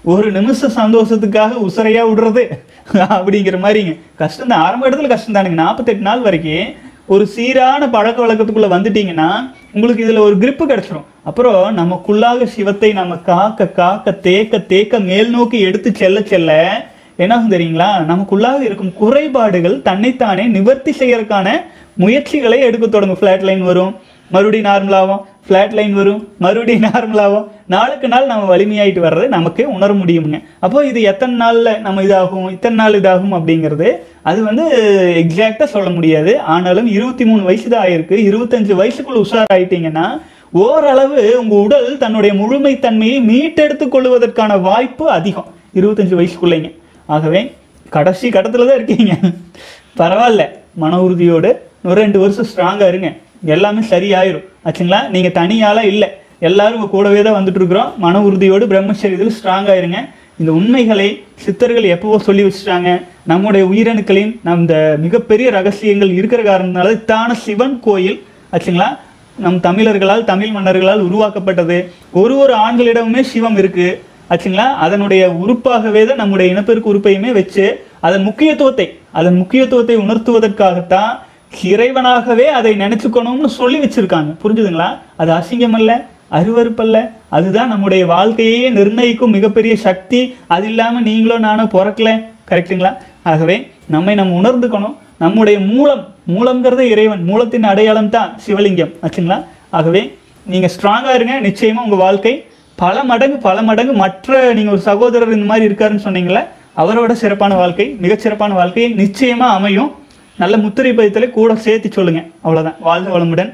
ஒரு நிமிஷம் சந்தோஷத்துக்காக உசரையா விடுறது அப்படிங்கிற மாதிரிங்க கஷ்டம் தான் ஆரம்ப இடத்துல கஷ்டம் தானுங்க நாற்பத்தெட்டு நாள் வரைக்கும் ஒரு சீரான பழக்க வழக்கத்துக்குள்ள வந்துட்டீங்கன்னா உங்களுக்கு இதுல ஒரு grip கிடைச்சிரும் அப்புறம் நமக்குள்ளாக சிவத்தை நம்ம காக்க காக்க தேக்க தேக்க மேல் நோக்கி எடுத்து செல்ல செல்ல என்னாகும் தெரியுங்களா நமக்குள்ளாக இருக்கும் குறைபாடுகள் தன்னைத்தானே நிவர்த்தி செய்யறதுக்கான முயற்சிகளை எடுக்க தொடங்கும் ஃபிளாட் லைன் வரும் மறுபடியும் நார்மலாகும் ஃபிளாட் லைன் வரும் மறுபடியும் நார்மலாகும் நாளுக்கு நாள் நம்ம வலிமையாயிட்டு வர்றது நமக்கு உணர முடியுங்க அப்போ இது எத்தனை நாள்ல நம்ம இதாகும் இத்தனை நாள் இதாகும் அப்படிங்கிறது அது வந்து எக்ஸாக்டா சொல்ல முடியாது ஆனாலும் இருபத்தி மூணு வயசு தான் ஆயிருக்கு இருபத்தஞ்சு வயசுக்குள்ள உஷாராயிட்டீங்கன்னா ஓரளவு உங்க உடல் தன்னுடைய முழுமைத்தன்மையை மீட்டெடுத்துக் கொள்வதற்கான வாய்ப்பு அதிகம் இருபத்தஞ்சு வயசுக்குள்ளைங்க ஆகவே கடைசி கடத்துல தான் இருக்கீங்க பரவாயில்ல மன உறுதியோடு ஒரு ரெண்டு வருஷம் ஸ்ட்ராங்கா இருங்க எல்லாமே சரியாயிரும் ஆச்சுங்களா நீங்க தனியால இல்லை எல்லாரும் உங்க கூடவே தான் வந்துட்டு இருக்கிறோம் மன உறுதியோடு பிரம்மச்சரியத்தில் ஸ்ட்ராங்கா இருங்க இந்த உண்மைகளை சித்தர்கள் எப்பவோ சொல்லி வச்சுட்டாங்க நம்முடைய உயிரணுக்களின் நம் இந்த மிகப்பெரிய ரகசியங்கள் இருக்கிற காரணத்தினால தான சிவன் கோயில் ஆச்சுங்களா நம் தமிழர்களால் தமிழ் மன்னர்களால் உருவாக்கப்பட்டது ஒரு ஒரு ஆண்களிடமுமே சிவம் இருக்கு ஆச்சுங்களா அதனுடைய உறுப்பாகவே தான் நம்முடைய இனப்பெருக்கு உறுப்பையுமே வச்சு அதன் முக்கியத்துவத்தை அதன் முக்கியத்துவத்தை உணர்த்துவதற்காகத்தான் இறைவனாகவே அதை நினைச்சுக்கணும்னு சொல்லி வச்சிருக்காங்க புரிஞ்சுதுங்களா அது அசிங்கம் அல்ல அருவருப்பல்ல அதுதான் நம்முடைய வாழ்க்கையே நிர்ணயிக்கும் மிகப்பெரிய சக்தி அது இல்லாம நீங்களும் நானும் பிறக்கல கரெக்டுங்களா ஆகவே நம்மை நம்ம உணர்ந்துக்கணும் நம்முடைய மூலம் மூலம்ங்கிறது இறைவன் மூலத்தின் அடையாளம் தான் சிவலிங்கம் ஆச்சுங்களா ஆகவே நீங்க ஸ்ட்ராங்கா இருங்க நிச்சயமா உங்க வாழ்க்கை பல மடங்கு பல மடங்கு மற்ற நீங்க ஒரு சகோதரர் இந்த மாதிரி இருக்காருன்னு சொன்னீங்களே அவரோட சிறப்பான வாழ்க்கை மிகச் சிறப்பான வாழ்க்கை நிச்சயமா அமையும் நல்ல முத்திரை பதித்தலை கூட சேர்த்து சொல்லுங்க அவ்வளவுதான் வாழ்க வளமுடன்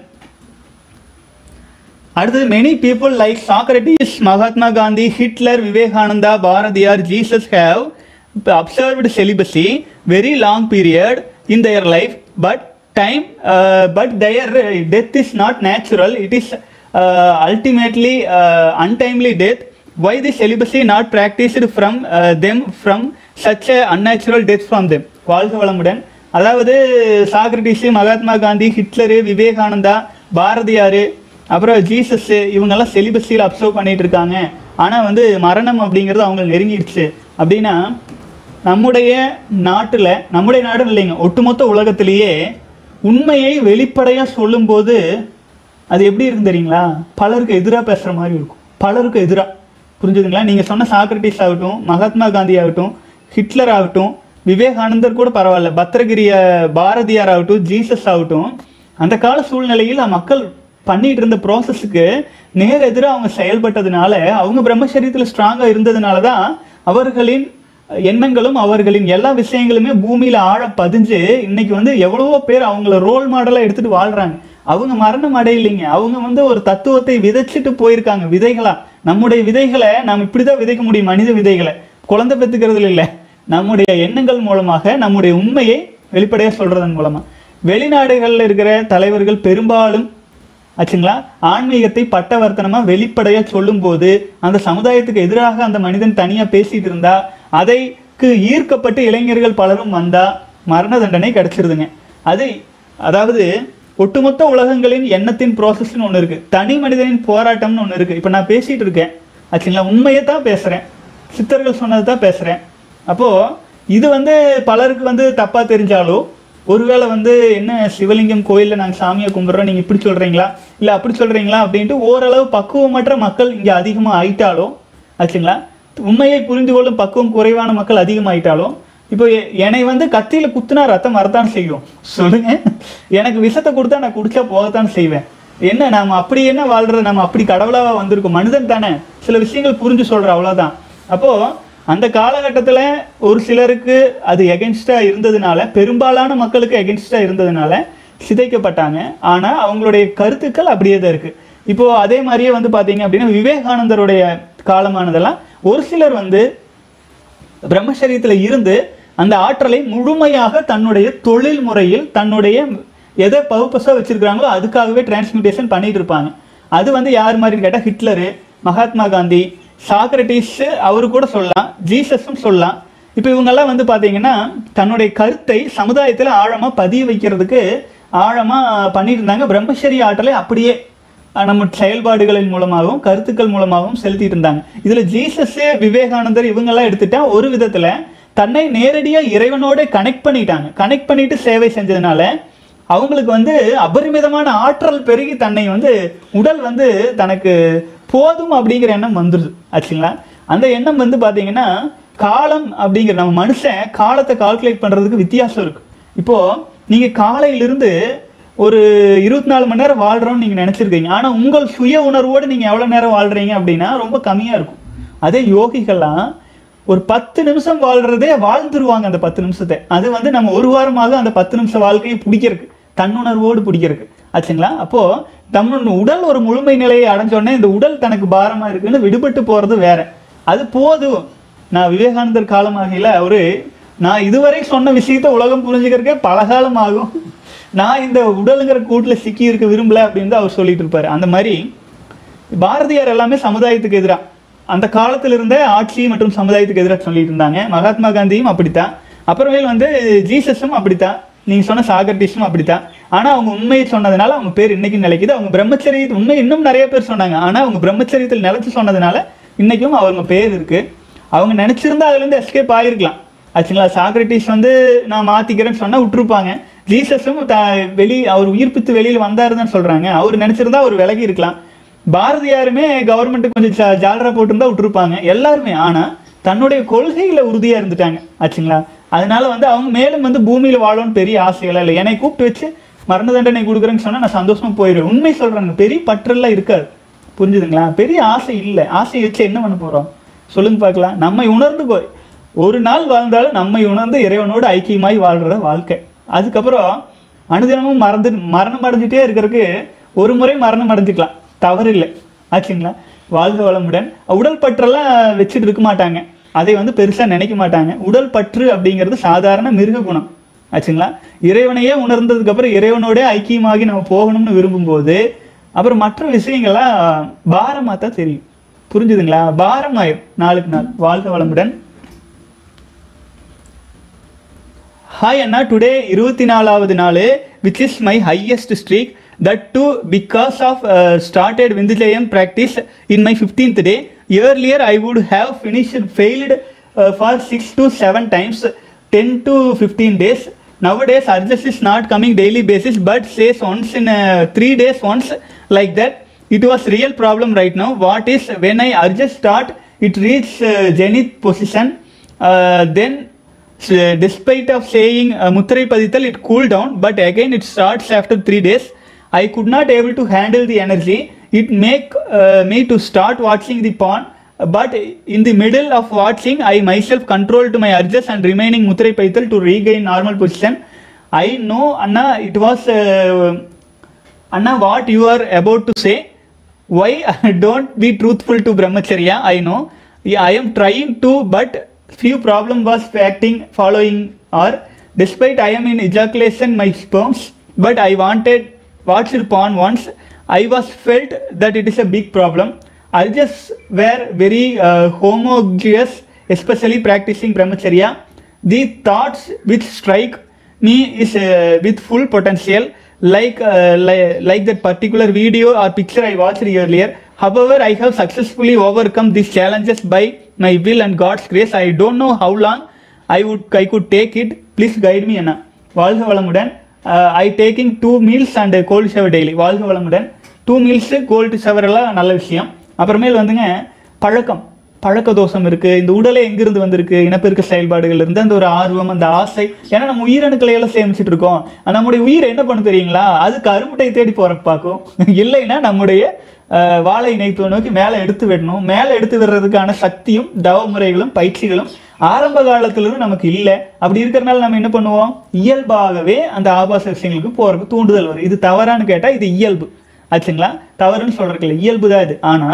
அடுத்தது many people like Socrates Mahatma Gandhi Hitler Vivekananda Bharathiyar Jesus have observed celibacy very long period in their life but time but their death is not natural it is ultimately untimely death why the celibacy not practiced from uh, them from such a unnatural death from them வாழ்க வளமுடன் அதாவது Socrates Mahatma Gandhi Hitler Vivekananda Bharathiyar அப்புறம் Jesus இவங்கெல்லாம் செலிபஸியில் observe பண்ணிட்டு இருக்காங்க ஆனால் வந்து மரணம் அப்படிங்கிறது அவங்க நெருங்கிடுச்சு அப்படின்னா நம்முடைய நாட்டில் நம்முடைய நாடு இல்லைங்க ஒட்டுமொத்த உலகத்திலேயே உண்மையை வெளிப்படையாக சொல்லும்போது அது எப்படி இருக்கும் தெரியுங்களா பலருக்கு எதிராக பேசுகிற மாதிரி இருக்கும் பலருக்கு எதிராக புரிஞ்சுதுங்களா நீங்கள் சொன்ன சாக்ரட்டிஸ் ஆகட்டும் மகாத்மா காந்தி ஆகட்டும் ஹிட்லர் ஆகட்டும் விவேகானந்தர் கூட பரவாயில்ல பத்திரகிரிய பாரதியார் ஆகட்டும் ஜீசஸ் ஆகட்டும் அந்த கால சூழ்நிலையில் மக்கள் பண்ணிட்டு இருந்த ப்ராசஸுக்கு நேர் எதிராக அவங்க செயல்பட்டதுனால அவங்க பிரம்மச்சரியத்தில் ஸ்ட்ராங்காக இருந்ததுனால தான் அவர்களின் எண்ணங்களும் அவர்களின் எல்லா விஷயங்களுமே பூமியில ஆழ பதிஞ்சு இன்னைக்கு வந்து எவ்வளவோ பேர் அவங்கள ரோல் மாடலா எடுத்துட்டு வாழ்றாங்க அவங்க மரணம் அடையலைங்க அவங்க வந்து ஒரு தத்துவத்தை விதைச்சிட்டு போயிருக்காங்க விதைகளா நம்முடைய விதைகளை நாம் இப்படிதான் விதைக்க முடியும் மனித விதைகளை குழந்தை பெத்துக்கிறதுல இல்ல நம்முடைய எண்ணங்கள் மூலமாக நம்முடைய உண்மையை வெளிப்படையா சொல்றதன் மூலமா வெளிநாடுகள்ல இருக்கிற தலைவர்கள் பெரும்பாலும் ஆச்சுங்களா ஆன்மீகத்தை பட்டவர்த்தனமா வெளிப்படையா சொல்லும்போது அந்த சமுதாயத்துக்கு எதிராக அந்த மனிதன் தனியா பேசிட்டு இருந்தா அதைக்கு ஈர்க்கப்பட்டு இளைஞர்கள் பலரும் வந்தா மரண தண்டனை கிடைச்சிருதுங்க அது அதாவது ஒட்டுமொத்த உலகங்களின் எண்ணத்தின் ப்ராசஸ்னு ஒன்று இருக்கு தனி மனிதனின் போராட்டம்னு ஒன்று இருக்கு இப்போ நான் பேசிட்டு இருக்கேன் ஆச்சுங்களா உண்மையை தான் பேசுறேன் சித்தர்கள் சொன்னதை தான் பேசுறேன் அப்போ இது வந்து பலருக்கு வந்து தப்பா தெரிஞ்சாலோ ஒருவேளை வந்து என்ன சிவலிங்கம் கோயிலில் நாங்கள் சாமியை கும்பிட்றோம் நீங்கள் இப்படி சொல்கிறீங்களா இல்லை அப்படி சொல்கிறீங்களா அப்படின்ட்டு ஓரளவு பக்குவமற்ற மக்கள் இங்கே அதிகமாக ஆயிட்டாலும் ஆச்சுங்களா உண்மையை புரிந்து கொள்ளும் பக்குவம் குறைவான மக்கள் அதிகமாயிட்டாலும் இப்போ எ- என்னை வந்து கத்தியில் குத்துனா ரத்தம் வரத்தான் செய்யும் சொல்லுங்க எனக்கு விஷத்தை கொடுத்தா நான் குடிச்சா போகத்தான் செய்வேன் என்ன நாம அப்படி என்ன வாழ்றது நம்ம அப்படி கடவுளாவா வந்திருக்கோம் மனிதன் தானே சில விஷயங்கள் புரிஞ்சு சொல்ற அவ்வளவுதான் அப்போ அந்த காலகட்டத்தில் ஒரு சிலருக்கு அது எகென்ஸ்டா இருந்ததுனால பெரும்பாலான மக்களுக்கு எகென்ஸ்டா இருந்ததுனால சிதைக்கப்பட்டாங்க ஆனா அவங்களுடைய கருத்துக்கள் அப்படியே தான் இருக்கு இப்போ அதே மாதிரியே வந்து பாத்தீங்க அப்படின்னா விவேகானந்தருடைய காலமானதெல்லாம் ஒரு சிலர் வந்து பிரம்மச்சரியத்தில் இருந்து அந்த ஆற்றலை முழுமையாக தன்னுடைய தொழில் முறையில் தன்னுடைய எதை பகுப்பஸாக வச்சிருக்காங்களோ அதுக்காகவே டிரான்ஸ்மியூட்டேஷன் பண்ணிட்டு இருப்பாங்க அது வந்து யார் மாதிரின்னு கேட்டால் ஹிட்லரு மகாத்மா காந்தி சாக்ரட்டிஸ் அவரு கூட சொல்லலாம் ஜீசஸும் சொல்லலாம் இப்போ இவங்கெல்லாம் வந்து பார்த்தீங்கன்னா தன்னுடைய கருத்தை சமுதாயத்தில் ஆழமாக பதிய வைக்கிறதுக்கு ஆழமாக பண்ணிட்டு இருந்தாங்க பிரம்மச்சரிய ஆற்றலை அப்படியே அஹ், நம்ம செயல்பாடுகளின் மூலமாகவும் கருத்துக்கள் மூலமாகவும் செலுத்திட்டு இருந்தாங்க இதுல ஜீசஸ் விவேகானந்தர் இவங்கெல்லாம் எடுத்துட்டா ஒரு விதத்துல தன்னை நேரடியா இறைவனோட கனெக்ட் பண்ணிட்டாங்க கனெக்ட் பண்ணிட்டு சேவை செஞ்சதுனால அவங்களுக்கு வந்து அபரிமிதமான ஆற்றல் பெருகி தன்னை வந்து உடல் வந்து தனக்கு போதும் அப்படிங்கிற எண்ணம் வந்துருது ஆச்சுங்களா அந்த எண்ணம் வந்து பாத்தீங்கன்னா காலம் அப்படிங்கிற நம்ம மனுஷன் காலத்தை கால்குலேட் பண்றதுக்கு வித்தியாசம் இருக்கு இப்போ நீங்க காலையிலிருந்து ஒரு இருபத்தி நாலு மணி நேரம் வாழ்றோம்னு நீங்க நினைச்சிருக்கீங்க ஆனா உங்கள் சுய உணர்வோடு நீங்க எவ்வளவு நேரம் வாழ்றீங்க அப்படின்னா ரொம்ப கம்மியா இருக்கும் அதே யோகிகள்லாம் ஒரு பத்து நிமிஷம் வாழ்றதே வாழ்ந்துருவாங்க அந்த பத்து நிமிஷத்தை அது வந்து நம்ம ஒரு வாரமாக அந்த பத்து நிமிஷம் வாழ்க்கையை பிடிக்கிறதுக்கு தன்னுணர்வோடு பிடிக்கிறதுக்கு ஆச்சுங்களா அப்போ தம்மோட உடல் ஒரு முழுமை நிலையை அடைஞ்சோடனே இந்த உடல் தனக்கு பாரமா இருக்குன்னு விடுபட்டு போறது வேற அது போதும் நான் விவேகானந்தர் காலமாகையில அவரு நான் இதுவரை சொன்ன விஷயத்த உலகம் புரிஞ்சுக்கிறதுக்கே பல காலம் ஆகும் நான் இந்த உடலுங்கிற கூட்டுல சிக்கி இருக்க விரும்பல அப்படின்னு தான் அவர் சொல்லிட்டு இருப்பாரு அந்த மாதிரி பாரதியார் எல்லாமே சமுதாயத்துக்கு எதிராக அந்த காலத்துல இருந்தே ஆட்சி மற்றும் சமுதாயத்துக்கு எதிராக சொல்லிட்டு இருந்தாங்க மகாத்மா காந்தியும் அப்படித்தான் அப்புறமேல் வந்து ஜீசஸும் அப்படித்தான் நீங்க சொன்ன சாகர்டிஸும் அப்படித்தான் ஆனா அவங்க உண்மையை சொன்னதுனால அவங்க பேர் இன்னைக்கு நிலைக்குது அவங்க பிரம்மச்சரிய உண்மை இன்னும் நிறைய பேர் சொன்னாங்க ஆனா அவங்க பிரம்மச்சரியத்தில் நிலைச்சு சொன்னதுனால இன்னைக்கும் அவங்க பேர் இருக்கு அவங்க நினைச்சிருந்தா அதுல இருந்து எஸ்கேப் ஆயிருக்கலாம் ஆச்சுங்களா சாக்ரட்டிஸ் வந்து நான் மாத்திக்கிறேன்னு சொன்னா விட்டுருப்பாங்க ஜீசஸும் த வெளி அவர் உயிர்ப்பித்து வெளியில் வந்தாருன்னு சொல்றாங்க அவர் நினைச்சிருந்தா அவர் விலகி இருக்கலாம் பாரதியாருமே கவர்மெண்ட் கொஞ்சம் ஜா- ஜாலரா போட்டிருந்தா விட்டுருப்பாங்க எல்லாருமே ஆனா தன்னுடைய கொள்கையில உறுதியா இருந்துட்டாங்க ஆச்சுங்களா அதனால வந்து அவங்க மேலும் வந்து பூமியில வாழணும்னு பெரிய ஆசையெல்லாம் இல்லை என்னை கூப்பிட்டு வச்சு மரண தண்டனை கொடுக்குறேன்னு சொன்னா நான் சந்தோஷமா போயிடுவேன் உண்மை சொல்றாங்க பெரிய பற்றெல்லாம் இருக்காது புரிஞ்சுதுங்களா பெரிய ஆசை இல்லை ஆசை வச்சு என்ன பண்ண போறோம் சொல்லுங்க பார்க்கலாம் நம்மை உணர்ந்து போய் ஒரு நாள் வாழ்ந்தாலும் நம்மை உணர்ந்து இறைவனோடு ஐக்கியமாய் வாழ்ற வாழ்க்கை அதுக்கப்புறம் அனுதினமும் மறந்து மரணம் அடைஞ்சிட்டே இருக்கிறதுக்கு ஒரு முறை மரணம் அடைஞ்சிக்கலாம் தவறு இல்லை ஆச்சுங்களா வாழ்க வளமுடன் உடல் பற்றெல்லாம் வச்சுட்டு இருக்க மாட்டாங்க அதை வந்து பெருசா நினைக்க மாட்டாங்க உடல் பற்று அப்படிங்கிறது சாதாரண மிருக குணம் ஆச்சுங்களா இறைவனையே உணர்ந்ததுக்கு அப்புறம் இறைவனோட ஐக்கியமாகி நம்ம போகணும்னு விரும்பும்போது அப்புறம் மற்ற விஷயங்கள்லாம் பாரமா தான் தெரியும் புரிஞ்சுதுங்களா பாரம் ஆயிரும் நாளுக்கு நாள் வாழ்க வளமுடன் ஹாய் அண்ணா டுடே இருபத்தி நாலாவது நாள் which is my highest streak that too because of started விந்துஜயம் practice in my fifteenth day earlier I would have finished failed for six to seven times ten to fifteen days nowadays urges is not coming daily basis but says once in uh, three days once like that it was real problem right now what is when i urges start it reach uh, zenith position uh, then s- despite of saying uh, muttrai padithal it cool down but again it starts after three days i could not able to handle the energy it make uh, me to start watching the porn but in the middle of watching i myself controlled my urges and remaining muttrai padithal to regain normal position i know anna it was uh, Anna, what you are about to say, why don't be truthful to brahmacharya? I know. Yeah, I am trying to, but few problem was acting following or despite I am in ejaculation my sperms, but I wanted watched porn once. I was felt that it is a big problem. I just were very uh, homogeneous, especially practicing brahmacharya. The thoughts which strike me is uh, with full potential like, uh, li- like that particular video or picture i watched earlier however i have successfully overcome these challenges by my will and god's grace i don't know how long i would i could take it please guide me அண்ணா வாழ்க வளமுடன் I taking two meals and cold shower daily வாழ்க வளமுடன் two meals gold shower எல்லாம் நல்ல விஷயம் அப்புறமேல் வந்துங்க பழக்கம் பழக்க தோஷம் இருக்கு இந்த உடலே எங்கிருந்து வந்திருக்கு இனப்பெருக்க செயல்பாடுகள் இருந்து அந்த ஒரு ஆர்வம் அந்த ஆசை ஏன்னா நம்ம உயிரணுக்களை எல்லாம் சேமிச்சிட்டு இருக்கோம் நம்முடைய உயிர் என்ன பண்ணு தெரியுங்களா அது கருமுட்டை தேடி போற பார்க்கும் இல்லைன்னா நம்முடைய அஹ், வாழை இணைப்பு நோக்கி மேலே எடுத்து விடணும் மேலே எடுத்து விடுறதுக்கான சக்தியும் தவ முறைகளும் பயிற்சிகளும் ஆரம்ப காலத்திலிருந்து நமக்கு இல்லை அப்படி இருக்கிறனால நம்ம என்ன பண்ணுவோம் இயல்பாகவே அந்த ஆபாச விஷயங்களுக்கு போறதுக்கு தூண்டுதல் வரும் இது தவறான்னு கேட்டா இது இயல்பு ஆச்சுங்களா தவறுன்னு சொல்றதுக்கு இல்லை இயல்பு தான் இது ஆனா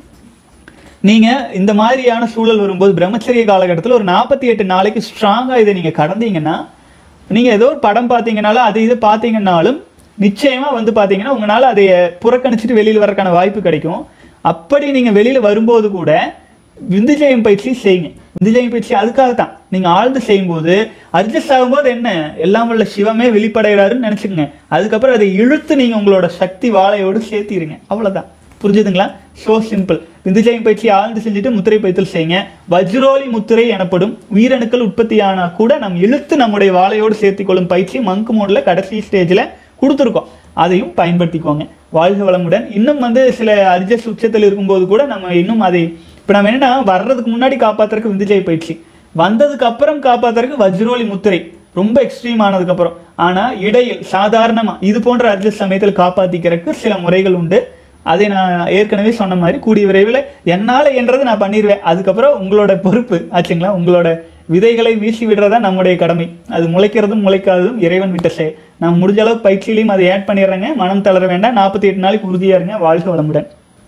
நீங்க இந்த மாதிரியான சூழல் வரும்போது பிரம்மச்சரிய காலகட்டத்தில் ஒரு நாற்பத்தி எட்டு நாளைக்கு ஸ்ட்ராங்கா இதை நீங்க கடந்தீங்கன்னா நீங்க ஏதோ ஒரு படம் பார்த்தீங்கனாலும் அது இது பார்த்தீங்கன்னாலும் நிச்சயமா வந்து பார்த்தீங்கன்னா உங்களால அதை புறக்கணிச்சிட்டு வெளியில் வரக்கான வாய்ப்பு கிடைக்கும் அப்படி நீங்க வெளியில வரும்போது கூட விந்துஜயம் பயிற்சி செய்யுங்க விந்துஜயம் பயிற்சி அதுக்காக தான் நீங்க ஆழ்ந்து செய்யும்போது அட்ஜஸ்ட் ஆகும்போது என்ன எல்லாம் வல்ல சிவமே வெளிப்படைகிறாருன்னு நினைச்சுக்கங்க அதுக்கப்புறம் அதை இழுத்து நீங்க உங்களோட சக்தி வாழையோடு சேர்த்திருங்க அவ்வளவுதான் புரிஞ்சுதுங்களா ஸோ சிம்பிள் விந்துஜயம் பயிற்சி ஆழ்ந்து செஞ்சுட்டு முத்திரை பயிற்சியில் செய்யுங்க வஜ்ரோலி முத்திரை எனப்படும் உயிரணுக்கள் உற்பத்தியானா கூட நம் இழுத்து நம்முடைய வாழையோடு சேர்த்துக் கொள்ளும் பயிற்சி மங்க் மோட்ல கடைசி ஸ்டேஜில் கொடுத்துருக்கோம் அதையும் பயன்படுத்திக்கோங்க வாழ்க வளமுடன் இன்னும் வந்து சில அரிஜஸ் உச்சத்தில் இருக்கும்போது கூட நம்ம இன்னும் அதை இப்போ நம்ம என்னன்னா வர்றதுக்கு முன்னாடி காப்பாத்துறதுக்கு விந்துஜய பயிற்சி வந்ததுக்கு அப்புறம் காப்பாத்துறதுக்கு வஜ்ரோலி முத்திரை ரொம்ப எக்ஸ்ட்ரீம் ஆனதுக்கு அப்புறம் ஆனா இடையில் சாதாரணமா இது போன்ற அரிஜஸ் சமயத்தில் காப்பாத்திக்கிறதுக்கு சில முறைகள் உண்டு அதை நான் ஏற்கனவே சொன்ன மாதிரி கூடிய விரைவில் என்னால் என்றது நான் பண்ணிடுவேன் அதுக்கப்புறம் உங்களோட பொறுப்பு ஆச்சுங்களா உங்களோட விதைகளை வீசி விடுறதா நம்முடைய கடமை அது முளைக்கிறதும் முளைக்காததும் இறைவன் விட்ட செயல் நான் முடிஞ்ச அளவு பயிற்சியிலையும் அதை ஆட் பண்ணிடுறேங்க மனம் தளர வேண்டாம் நாற்பத்தி எட்டு நாளைக்கு உறுதியா இருங்க வாழ்க வளமுடன்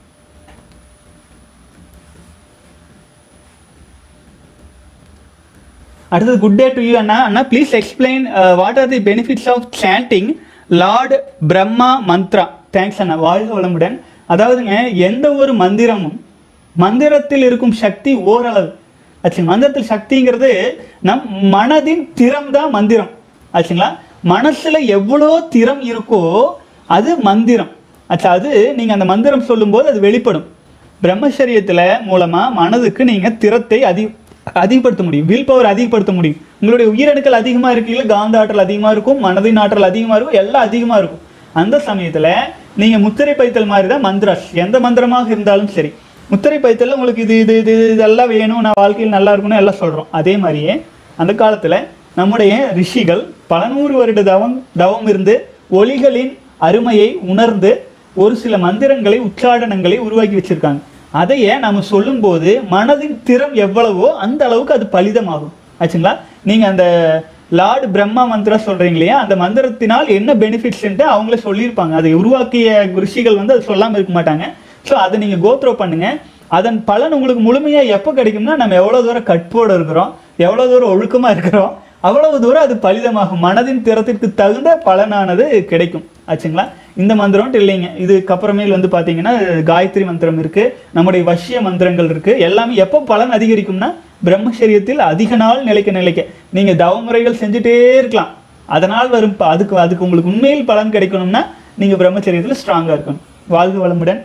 அடுத்தது குட் டே டு யூ அண்ணா அண்ணா please explain what are the benefits of chanting lord Brahma mantra thanks அண்ணா வாழ்க வளமுடன் அதாவதுங்க எந்த ஒரு மந்திரமும் மந்திரத்தில் இருக்கும் சக்தி ஓரளவு ஆச்சு மந்திரத்தில் சக்திங்கிறது நம் மனதின் திறம் தான் மந்திரம் ஆச்சுங்களா மனசுல எவ்வளோ திறம் இருக்கோ அது மந்திரம் ஆச்சா அது நீங்க அந்த மந்திரம் சொல்லும்போது அது வெளிப்படும் பிரம்மச்சரியத்துல மூலமா மனதுக்கு நீங்க திறத்தை அதி அதிகப்படுத்த முடியும் வில் பவர் அதிகப்படுத்த முடியும் உங்களுடைய உயிரணுக்கள் அதிகமா இருக்கீங்களா காந்த ஆற்றல் அதிகமா இருக்கும் மனதின் ஆற்றல் அதிகமா இருக்கும் எல்லாம் அதிகமா இருக்கும் அந்த சமயத்துல நீங்க முத்திரை பைத்தல் மாதிரி தான் மந்திராஸ் எந்த மந்திரமாக இருந்தாலும் சரி முத்திரை பைத்தல்ல உங்களுக்கு இது இது இது இது இதெல்லாம் வேணும் நான் வாழ்க்கையில் நல்லா இருக்கணும் எல்லாம் சொல்றோம் அதே மாதிரியே அந்த காலத்துல நம்முடைய ரிஷிகள் பல நூறு வருட தவம் தவம் இருந்து ஒளிகளின் அருமையை உணர்ந்து ஒரு சில மந்திரங்களை உச்சாடனங்களை உருவாக்கி வச்சிருக்காங்க அதையே நம்ம சொல்லும்போது மனதின் திறம் எவ்வளவோ அந்த அளவுக்கு அது பலிதமாகும் ஆச்சுங்களா நீங்க அந்த லார்டு பிரம்மா மந்திரா சொல்றீங்க இல்லையா அந்த மந்திரத்தினால் என்ன பெனிஃபிட்ஸ்ன்ட்டு அவங்களே சொல்லியிருப்பாங்க அதை உருவாக்கிய ரிஷிகள் வந்து அது சொல்லாம இருக்க மாட்டாங்க ஸோ அதை நீங்க கோத்ரோ பண்ணுங்க அதன் பலன் உங்களுக்கு முழுமையா எப்போ கிடைக்கும்னா நம்ம எவ்வளவு தூரம் கற்போடு இருக்கிறோம் எவ்வளவு தூரம் ஒழுக்கமா இருக்கிறோம் அவ்வளவு தூரம் அது பலிதமாகும் மனதின் திறத்திற்கு தகுந்த பலனானது கிடைக்கும் ஆச்சுங்களா இந்த மந்திரம்ட்டு இல்லைங்க இதுக்கப்புறமேல் வந்து பார்த்தீங்கன்னா காயத்ரி மந்திரம் இருக்கு நம்முடைய வசிய மந்திரங்கள் இருக்கு எல்லாமே எப்போ பலன் அதிகரிக்கும்னா பிரம்மச்சரியத்தில் அதிக நாள் நிலைக்க நிலைக்க நீங்க தவமுறைகள் செஞ்சுட்டே இருக்கலாம் அதனால் வரும் ப- அதுக்கு அதுக்கு உங்களுக்கு உண்மையில் பலன் கிடைக்கணும்னா நீங்க பிரம்மச்சரியத்தில் ஸ்ட்ராங்கா இருக்கணும் வாழ்க வளமுடன்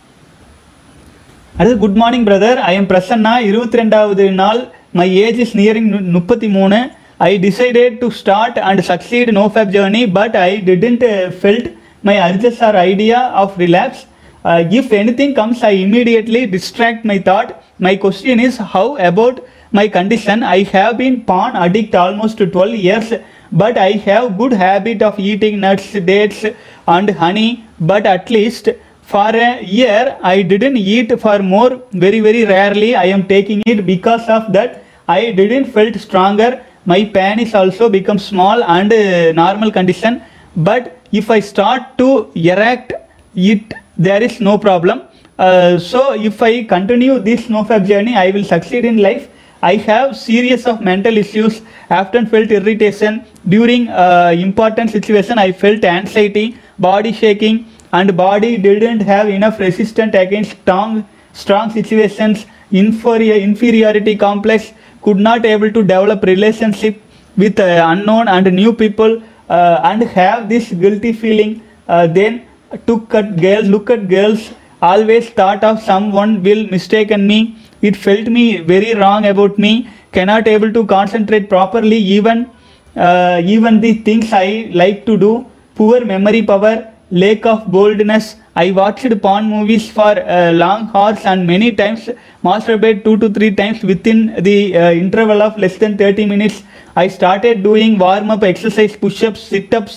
அடுத்து good morning brother I am Prasanna இருபத்தி ரெண்டாவது நாள் மை ஏஜ் இஸ் நியரிங் முப்பத்தி மூணு I decided to start and succeed no fap journey but I didn't felt my urges or idea of relapse if anything comes I immediately distract my thought my question is how about my condition i have been porn addict almost 12 years but i have good habit of eating nuts dates and honey but at least for a year i didn't eat for more very very rarely i am taking it because of that i didn't felt stronger my pan is also become small and uh, normal condition but if i start to erect it there is no problem uh, so if i continue this nofap journey i will succeed in life i have series of mental issues often felt irritation during uh, important situation i felt anxiety body shaking and body didn't have enough resistance against strong strong situations inferior inferiority complex could not able to develop relationship with uh, unknown and new people uh, and have this guilty feeling uh, then took at girls look at girls always thought of someone will mistaken me it felt me very wrong about me cannot able to concentrate properly even uh, even the things i like to do poor memory power lack of boldness i watched porn movies for uh, long hours and many times masturbate two to three times within the uh, interval of less than 30 minutes i started doing warm up exercise push ups sit ups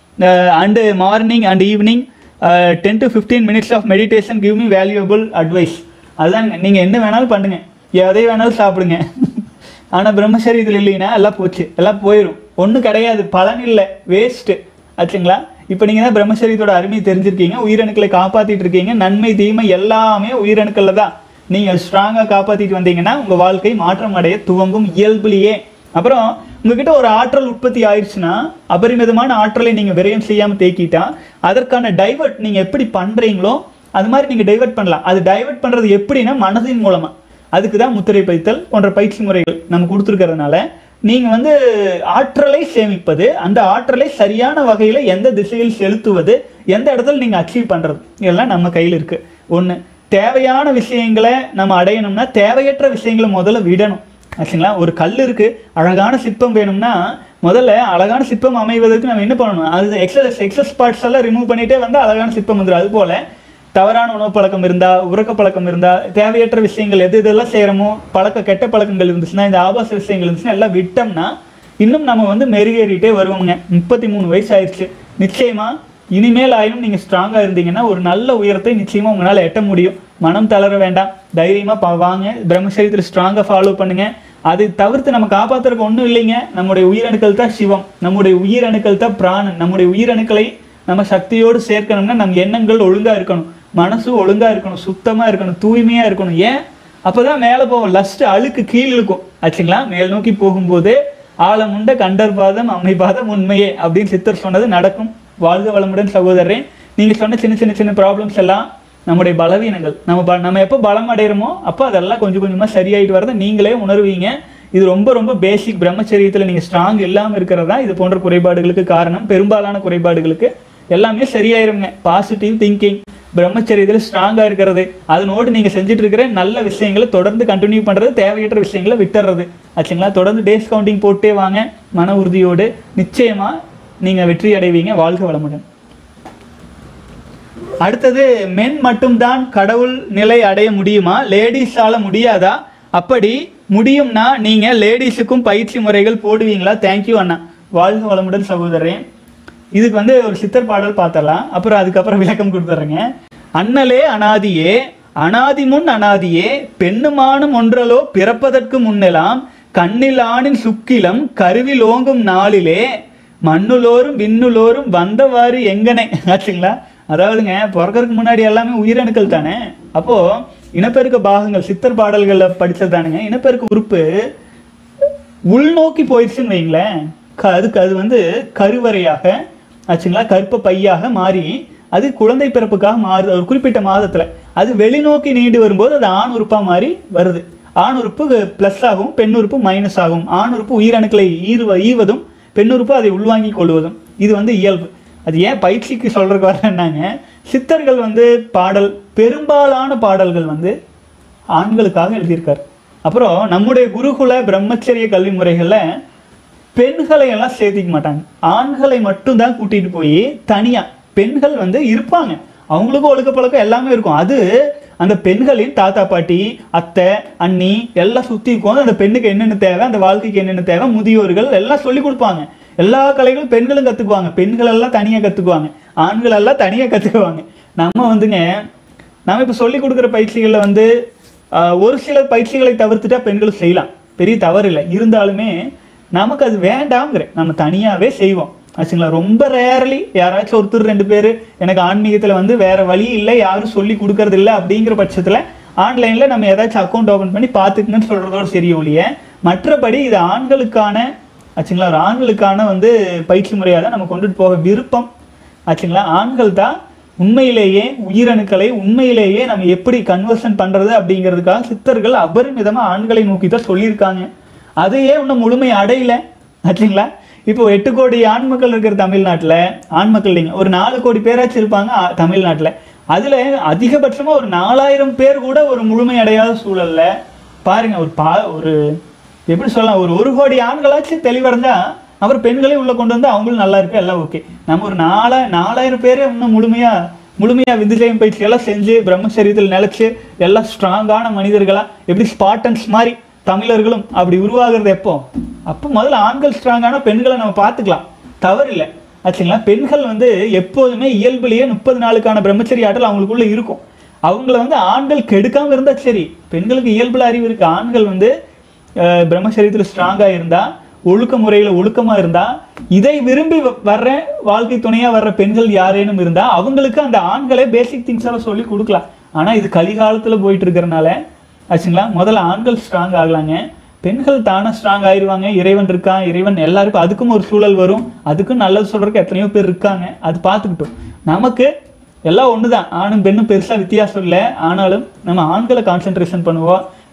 uh, and uh, morning and evening uh, 10 to 15 minutes of meditation give me valuable advice அதுதாங்க நீங்கள் என்ன வேணாலும் பண்ணுங்க எதை வேணாலும் சாப்பிடுங்க ஆனால் பிரம்மச்சரியத்தில் இல்லைன்னா எல்லாம் போச்சு எல்லாம் போயிடும் ஒன்றும் கிடையாது பலன் இல்லை வேஸ்ட்டு ஆச்சுங்களா இப்போ நீங்கள் தான் பிரம்மச்சரியத்தோட அருமை தெரிஞ்சிருக்கீங்க உயிரணுக்களை காப்பாற்றிட்டு இருக்கீங்க நன்மை தீமை எல்லாமே உயிரணுக்களில் தான் நீங்கள் ஸ்ட்ராங்காக காப்பாற்றிட்டு வந்தீங்கன்னா உங்கள் வாழ்க்கை மாற்றம் அடைய துவங்கும் இயல்புலேயே அப்புறம் உங்ககிட்ட ஒரு ஆற்றல் உற்பத்தி ஆயிடுச்சுன்னா அபரிமிதமான ஆற்றலை நீங்கள் விரயம் செய்யாமல் தேக்கிட்டா அதற்கான டைவர்ட் நீங்கள் எப்படி பண்ணுறீங்களோ அது மாதிரி நீங்கள் டைவர்ட் பண்ணலாம் அது டைவர்ட் பண்ணுறது எப்படின்னா மனதின் மூலமாக அதுக்கு தான் முத்திரை பைத்தல் போன்ற பயிற்சி முறைகள் நம்ம கொடுத்துருக்கறதுனால நீங்க வந்து ஆற்றலை சேமிப்பது அந்த ஆற்றலை சரியான வகையில எந்த திசையில் செலுத்துவது எந்த இடத்துல நீங்க அச்சீவ் பண்றது இதெல்லாம் நம்ம கையில் இருக்கு ஒண்ணு தேவையான விஷயங்களை நம்ம அடையணும்னா தேவையற்ற விஷயங்களை முதல்ல விடணும் ஆச்சுங்களா ஒரு கல் இருக்கு அழகான சிற்பம் வேணும்னா முதல்ல அழகான சிற்பம் அமைவதற்கு நம்ம என்ன பண்ணணும் அது எக்ஸஸ் எக்ஸஸ் பார்ட்ஸ் எல்லாம் ரிமூவ் பண்ணிட்டே வந்து அழகான சிற்பம் வந்துடும் அது போல தவறான உணவு பழக்கம் இருந்தா உறக்க பழக்கம் இருந்தா தேவையற்ற விஷயங்கள் எது இதெல்லாம் செய்யறோமோ பழக்க கெட்ட பழக்கங்கள் இருந்துச்சுன்னா இந்த ஆபாச விஷயங்கள் இருந்துச்சுன்னா எல்லாம் விட்டோம்னா இன்னும் நம்ம வந்து மெருகேறிட்டே வருவோங்க முப்பத்தி மூணு வயசு ஆயிடுச்சு நிச்சயமா இனிமேல் ஆயினும் நீங்க ஸ்ட்ராங்கா இருந்தீங்கன்னா ஒரு நல்ல உயரத்தை நிச்சயமா உங்களால எட்ட முடியும் மனம் தளர வேண்டாம் தைரியமா பா- வாங்க பிரம்மச்சரியத்தில் ஸ்ட்ராங்கா ஃபாலோ பண்ணுங்க அதை தவிர்த்து நம்ம காப்பாத்துறதுக்கு ஒண்ணும் இல்லைங்க நம்முடைய உயிரணுக்கள் தான் சிவம் நம்முடைய உயிரணுக்கள் தான் பிராணன் நம்முடைய உயிரணுக்களை நம்ம சக்தியோடு சேர்க்கணும்னா நம்ம எண்ணங்கள் ஒழுங்கா இருக்கணும் மனசு ஒழுங்கா இருக்கணும் சுத்தமா இருக்கணும் தூய்மையா இருக்கணும் ஏன் அப்பதான் மேலே போகும் லஸ்ட் அழுக்கு கீழ் இருக்கும் ஆச்சுங்களா மேல் நோக்கி போகும்போது ஆழமுண்ட கண்டர் பாதம் அம்மை பாதம் உண்மையே அப்படின்னு சித்தர் சொன்னது நடக்கும் வாழ்க வளமுடன் சகோதரரே நீங்க சொன்ன சின்ன சின்ன சின்ன ப்ராப்ளம்ஸ் எல்லாம் நம்முடைய பலவீனங்கள் நம்ம ப- நம்ம எப்போ பலம் அடைகிறோமோ அப்போ அதெல்லாம் கொஞ்சம் கொஞ்சமா சரியாயிட்டு வரதை நீங்களே உணர்வீங்க இது ரொம்ப ரொம்ப பேசிக் பிரம்மச்சரியத்துல நீங்க ஸ்ட்ராங் இல்லாம இருக்கிறதா இது போன்ற குறைபாடுகளுக்கு காரணம் பெரும்பாலான குறைபாடுகளுக்கு எல்லாமே சரியாயிருங்க பாசிட்டிவ் திங்கிங் பிரம்மச்சரியத்தில் ஸ்ட்ராங்கா இருக்கிறது அதனோடு நீங்க செஞ்சுட்டு இருக்கிற நல்ல விஷயங்களை தொடர்ந்து கண்டினியூ பண்றது தேவையற்ற விஷயங்களை விட்டுறது ஆச்சுங்களா தொடர்ந்து டேஸ் கவுண்டிங் போட்டே வாங்க மன உறுதியோடு நிச்சயமா நீங்க வெற்றி அடைவீங்க வாழ்க வளமுடன் அடுத்தது மென் மட்டும்தான் கடவுள் நிலை அடைய முடியுமா லேடிஸால முடியாதா அப்படி முடியும்னா நீங்க லேடிஸுக்கும் பயிற்சி முறைகள் போடுவீங்களா தேங்க்யூ அண்ணா வாழ்க வளமுடன் சகோதரன் இதுக்கு வந்து ஒரு சித்தர் பாடல் பார்த்தலாம் அப்புறம் அதுக்கப்புறம் விளக்கம் கொடுத்துட்றேங்க அண்ணலே அனாதியே அனாதி முன் அனாதியே பெண்ணுமானும் ஒன்றலோ பிறப்பதற்கு முன்னெல்லாம் கண்ணில் ஆணின் சுக்கிலம் கருவில் ஓங்கும் நாளிலே மண்ணுலோரும் விண்ணுலோரும் வந்தவாறு எங்கனே ஆச்சுங்களா அதாவதுங்க பிறக்கறதுக்கு முன்னாடி எல்லாமே உயிரணுக்கள் தானே அப்போ இனப்பெருக்க பாகங்கள் சித்தர் பாடல்கள்ல படிச்சது தானுங்க இனப்பெருக்க உறுப்பு உள்நோக்கி போயிடுச்சுன்னு வைங்களேன் க- அதுக்கு அது வந்து கருவறையாக ஆச்சுங்களா கற்ப பையாக மாறி அது குழந்தை பிறப்புக்காக மாறுது ஒரு குறிப்பிட்ட மாதத்துல அது வெளிநோக்கி நீண்டு வரும்போது அது ஆண் உறுப்பா மாறி வருது ஆண் உறுப்பு பிளஸ் ஆகும் பெண் உறுப்பு மைனஸ் ஆகும் ஆண் உறுப்பு உயிரணுக்களை ஈர்வ ஈவதும் பெண் உறுப்பு அதை உள்வாங்கிக் கொள்வதும் இது வந்து இயல்பு அது ஏன் பயிற்சிக்கு சொல்றதுக்கு வரேன்னாங்க சித்தர்கள் வந்து பாடல் பெரும்பாலான பாடல்கள் வந்து ஆண்களுக்காக எழுதியிருக்காரு அப்புறம் நம்முடைய குருகுல பிரம்மச்சரிய கல்வி முறைகள்ல பெண்களை எல்லாம் சேர்த்திக்க மாட்டாங்க ஆண்களை மட்டும்தான் கூட்டிட்டு போய் தனியா பெண்கள் வந்து இருப்பாங்க அவங்களுக்கும் ஒழுக்க பழக்கம் எல்லாமே இருக்கும் அது அந்த பெண்களின் தாத்தா பாட்டி அத்தை அண்ணி எல்லாம் சுத்தி உட்காந்து அந்த பெண்ணுக்கு என்னென்ன தேவை அந்த வாழ்க்கைக்கு என்னென்ன தேவை முதியோர்கள் எல்லாம் சொல்லி கொடுப்பாங்க எல்லா கலைகளும் பெண்களும் கத்துக்குவாங்க பெண்கள் எல்லாம் தனியா கத்துக்குவாங்க ஆண்கள் எல்லாம் தனியா கத்துக்குவாங்க நம்ம வந்துங்க நம்ம இப்போ சொல்லி கொடுக்குற பயிற்சிகளில் வந்து ஆஹ், ஒரு சில பயிற்சிகளை தவிர்த்துட்டா பெண்கள் செய்யலாம் பெரிய தவறு இல்லை இருந்தாலுமே நமக்கு அது வேண்டாம்ங்கிறேன் நம்ம தனியாகவே செய்வோம் ஆச்சுங்களா ரொம்ப ரேர்லி யாராச்சும் ஒருத்தர் ரெண்டு பேர் எனக்கு ஆன்மீகத்தில் வந்து வேற வழி இல்லை யாரும் சொல்லி கொடுக்கறது இல்லை அப்படிங்கிற பட்சத்தில் ஆன்லைனில் நம்ம ஏதாச்சும் அக்கௌண்ட் ஓப்பன் பண்ணி பார்த்துக்கணும்னு சொல்கிறதோட சரி ஒழிய மற்றபடி இது ஆண்களுக்கான ஆச்சுங்களா ஒரு ஆண்களுக்கான வந்து பயிற்சி முறையாக தான் நம்ம கொண்டுட்டு போக விருப்பம் ஆச்சுங்களா ஆண்கள் தான் உண்மையிலேயே உயிரணுக்களை உண்மையிலேயே நம்ம எப்படி கன்வர்ஷன் பண்றது அப்படிங்கிறதுக்காக சித்தர்கள் அபரிமிதமா ஆண்களை நோக்கி தான் சொல்லியிருக்காங்க அதையே இன்னும் முழுமை அடையல ஆச்சுங்களா இப்போ எட்டு கோடி ஆண் மக்கள் இருக்கிற தமிழ்நாட்டுல ஆண் மக்கள் இல்லைங்க ஒரு நாலு கோடி பேராச்சும் இருப்பாங்க ஆ- தமிழ்நாட்டுல அதுல அதிகபட்சமா ஒரு நாலாயிரம் பேர் கூட ஒரு முழுமை அடையாத சூழல்ல பாருங்க ஒரு பா ஒரு எப்படி சொல்லலாம் ஒரு ஒரு கோடி ஆண்களாச்சும் தெளிவடைஞ்சா அப்புறம் பெண்களையும் உள்ள கொண்டு வந்து அவங்களும் நல்லா இருக்கு எல்லாம் ஓகே நம்ம ஒரு நாலா நாலாயிரம் பேரே இன்னும் முழுமையா முழுமையா விந்துஜயம் பயிற்சி எல்லாம் செஞ்சு பிரம்மச்சரியத்தில் நிலைச்சு எல்லாம் ஸ்ட்ராங்கான மனிதர்களா எப்படி ஸ்பாட்டன்ஸ் மாதிரி தமிழர்களும் அப்படி உருவாகிறது எப்போ அப்போ முதல்ல ஆண்கள் ஸ்ட்ராங்கான பெண்களை நம்ம பார்த்துக்கலாம் தவறில்லை ஆச்சுங்களா பெண்கள் வந்து எப்போதுமே இயல்புலயே முப்பது நாளுக்கான பிரம்மச்சரிய ஆற்றல் அவங்களுக்குள்ள இருக்கும் அவங்கள வந்து ஆண்கள் கெடுக்காம இருந்தா சரி பெண்களுக்கு இயல்புல அறிவு இருக்கு ஆண்கள் வந்து அஹ், பிரம்மச்சரியத்தில் ஸ்ட்ராங்கா இருந்தா ஒழுக்க முறையில ஒழுக்கமா இருந்தா இதை விரும்பி வ- வர்ற வாழ்க்கை துணையா வர்ற பெண்கள் யாரேனும் இருந்தா அவங்களுக்கு அந்த ஆண்களே பேசிக் திங்ஸ் எல்லாம் சொல்லி கொடுக்கலாம் ஆனா இது கலிகாலத்துல போயிட்டு இருக்கிறனால ஆச்சுங்களா முதல்ல ஆண்கள் ஸ்ட்ராங் ஆகலாங்க பெண்கள் தானே ஸ்ட்ராங் ஆயிருவாங்க இறைவன் இருக்கான் இறைவன் எல்லாருக்கும் அதுக்கும் ஒரு சூழல் வரும் அதுக்கும் நல்லது சொல்றதுக்கு எத்தனையோ பேர் இருக்காங்க அது பார்த்துக்கிட்டோம் நமக்கு எல்லாம் ஒண்ணுதான் ஆணும் பெண்ணும் பெருசா வித்தியாசம் இல்லை ஆனாலும் நம்ம ஆண்களை கான்சென்ட்ரேஷன் பண்ணுவோம்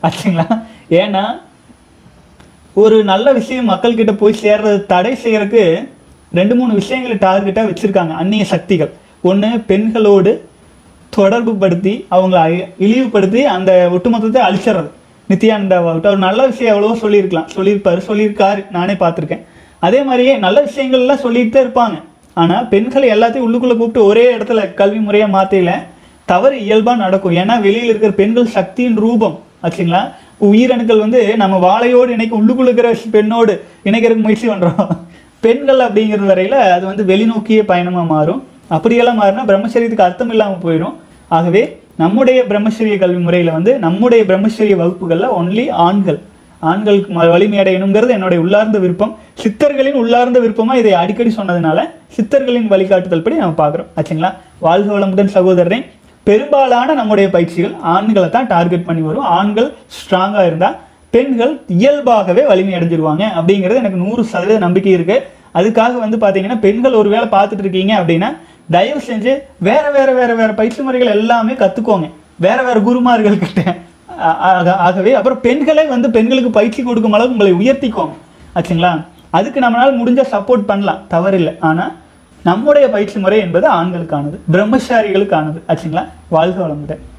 ஆச்சுங்களா ஏன்னா ஒரு நல்ல விஷயம் மக்கள்கிட்ட போய் சேர்றது தடை செய்யறதுக்கு ரெண்டு மூணு விஷயங்களை டார்கெட்டாக வச்சிருக்காங்க அந்நிய சக்திகள் ஒன்று பெண்களோடு தொடர்பு படுத்தி அவங்கள அழி- இழிவுபடுத்தி அந்த ஒட்டுமொத்தத்தை அழிச்சிடுறது நித்யானந்தா ஆகட்டும் அவர் நல்ல விஷயம் எவ்வளவோ சொல்லியிருக்கலாம் சொல்லியிருப்பாரு சொல்லியிருக்காரு நானே பார்த்துருக்கேன் அதே மாதிரியே நல்ல விஷயங்கள்லாம் சொல்லிட்டு தான் இருப்பாங்க ஆனால் பெண்களை எல்லாத்தையும் உள்ளுக்குள்ளே கூப்பிட்டு ஒரே இடத்துல கல்வி முறையாக மாத்தையில தவறு இயல்பாக நடக்கும் ஏன்னா வெளியில் இருக்கிற பெண்கள் சக்தியின் ரூபம் ஆச்சுங்களா உயிரணுக்கள் வந்து நம்ம வாழையோடு இணைக்க உள்ளுக்குள்ள இருக்கிற பெண்ணோடு இணைக்கிறதுக்கு முயற்சி பண்ணுறோம் பெண்கள் அப்படிங்கிறது வரையில அது வந்து வெளிநோக்கிய பயணமாக மாறும் அப்படியெல்லாம் மாறினா பிரம்மச்சரியத்துக்கு அர்த்தம் இல்லாமல் போயிடும் ஆகவே நம்முடைய பிரம்மச்சரிய கல்வி முறையில் வந்து நம்முடைய பிரம்மச்சரிய வகுப்புகளில் ஒன்லி ஆண்கள் ஆண்களுக்கு ம- வலிமை அடையணுங்கிறது என்னுடைய உள்ளார்ந்த விருப்பம் சித்தர்களின் உள்ளார்ந்த விருப்பமாக இதை அடிக்கடி சொன்னதுனால சித்தர்களின் வழிகாட்டுதல் படி நம்ம பார்க்குறோம் ஆச்சுங்களா வாழ்க வளமுடன் சகோதரனே பெரும்பாலான நம்முடைய பயிற்சிகள் ஆண்களை தான் டார்கெட் பண்ணி வரும் ஆண்கள் ஸ்ட்ராங்காக இருந்தால் பெண்கள் இயல்பாகவே வலிமை அடைஞ்சிருவாங்க அப்படிங்கிறது எனக்கு நூறு சதவீத நம்பிக்கை இருக்கு அதுக்காக வந்து பார்த்தீங்கன்னா பெண்கள் ஒரு வேளை பார்த்துட்டு இருக்கீங்க அப்படின்னா தயவு செஞ்சு வேற வேற வேற வேற பயிற்சி முறைகள் எல்லாமே கற்றுக்கோங்க வேற வேற குருமார்கள் கிட்ட ஆ- ஆக- ஆகவே அப்புறம் பெண்களே வந்து பெண்களுக்கு பயிற்சி கொடுக்கும் அளவு உங்களை உயர்த்திக்கோங்க ஆச்சுங்களா அதுக்கு நம்மளால முடிஞ்ச சப்போர்ட் பண்ணலாம் தவறில்லை ஆனால் நம்முடைய பயிற்சி முறை என்பது ஆண்களுக்கானது பிரம்மச்சாரிகளுக்கானது ஆச்சுங்களா வாழ்க வளமுடன்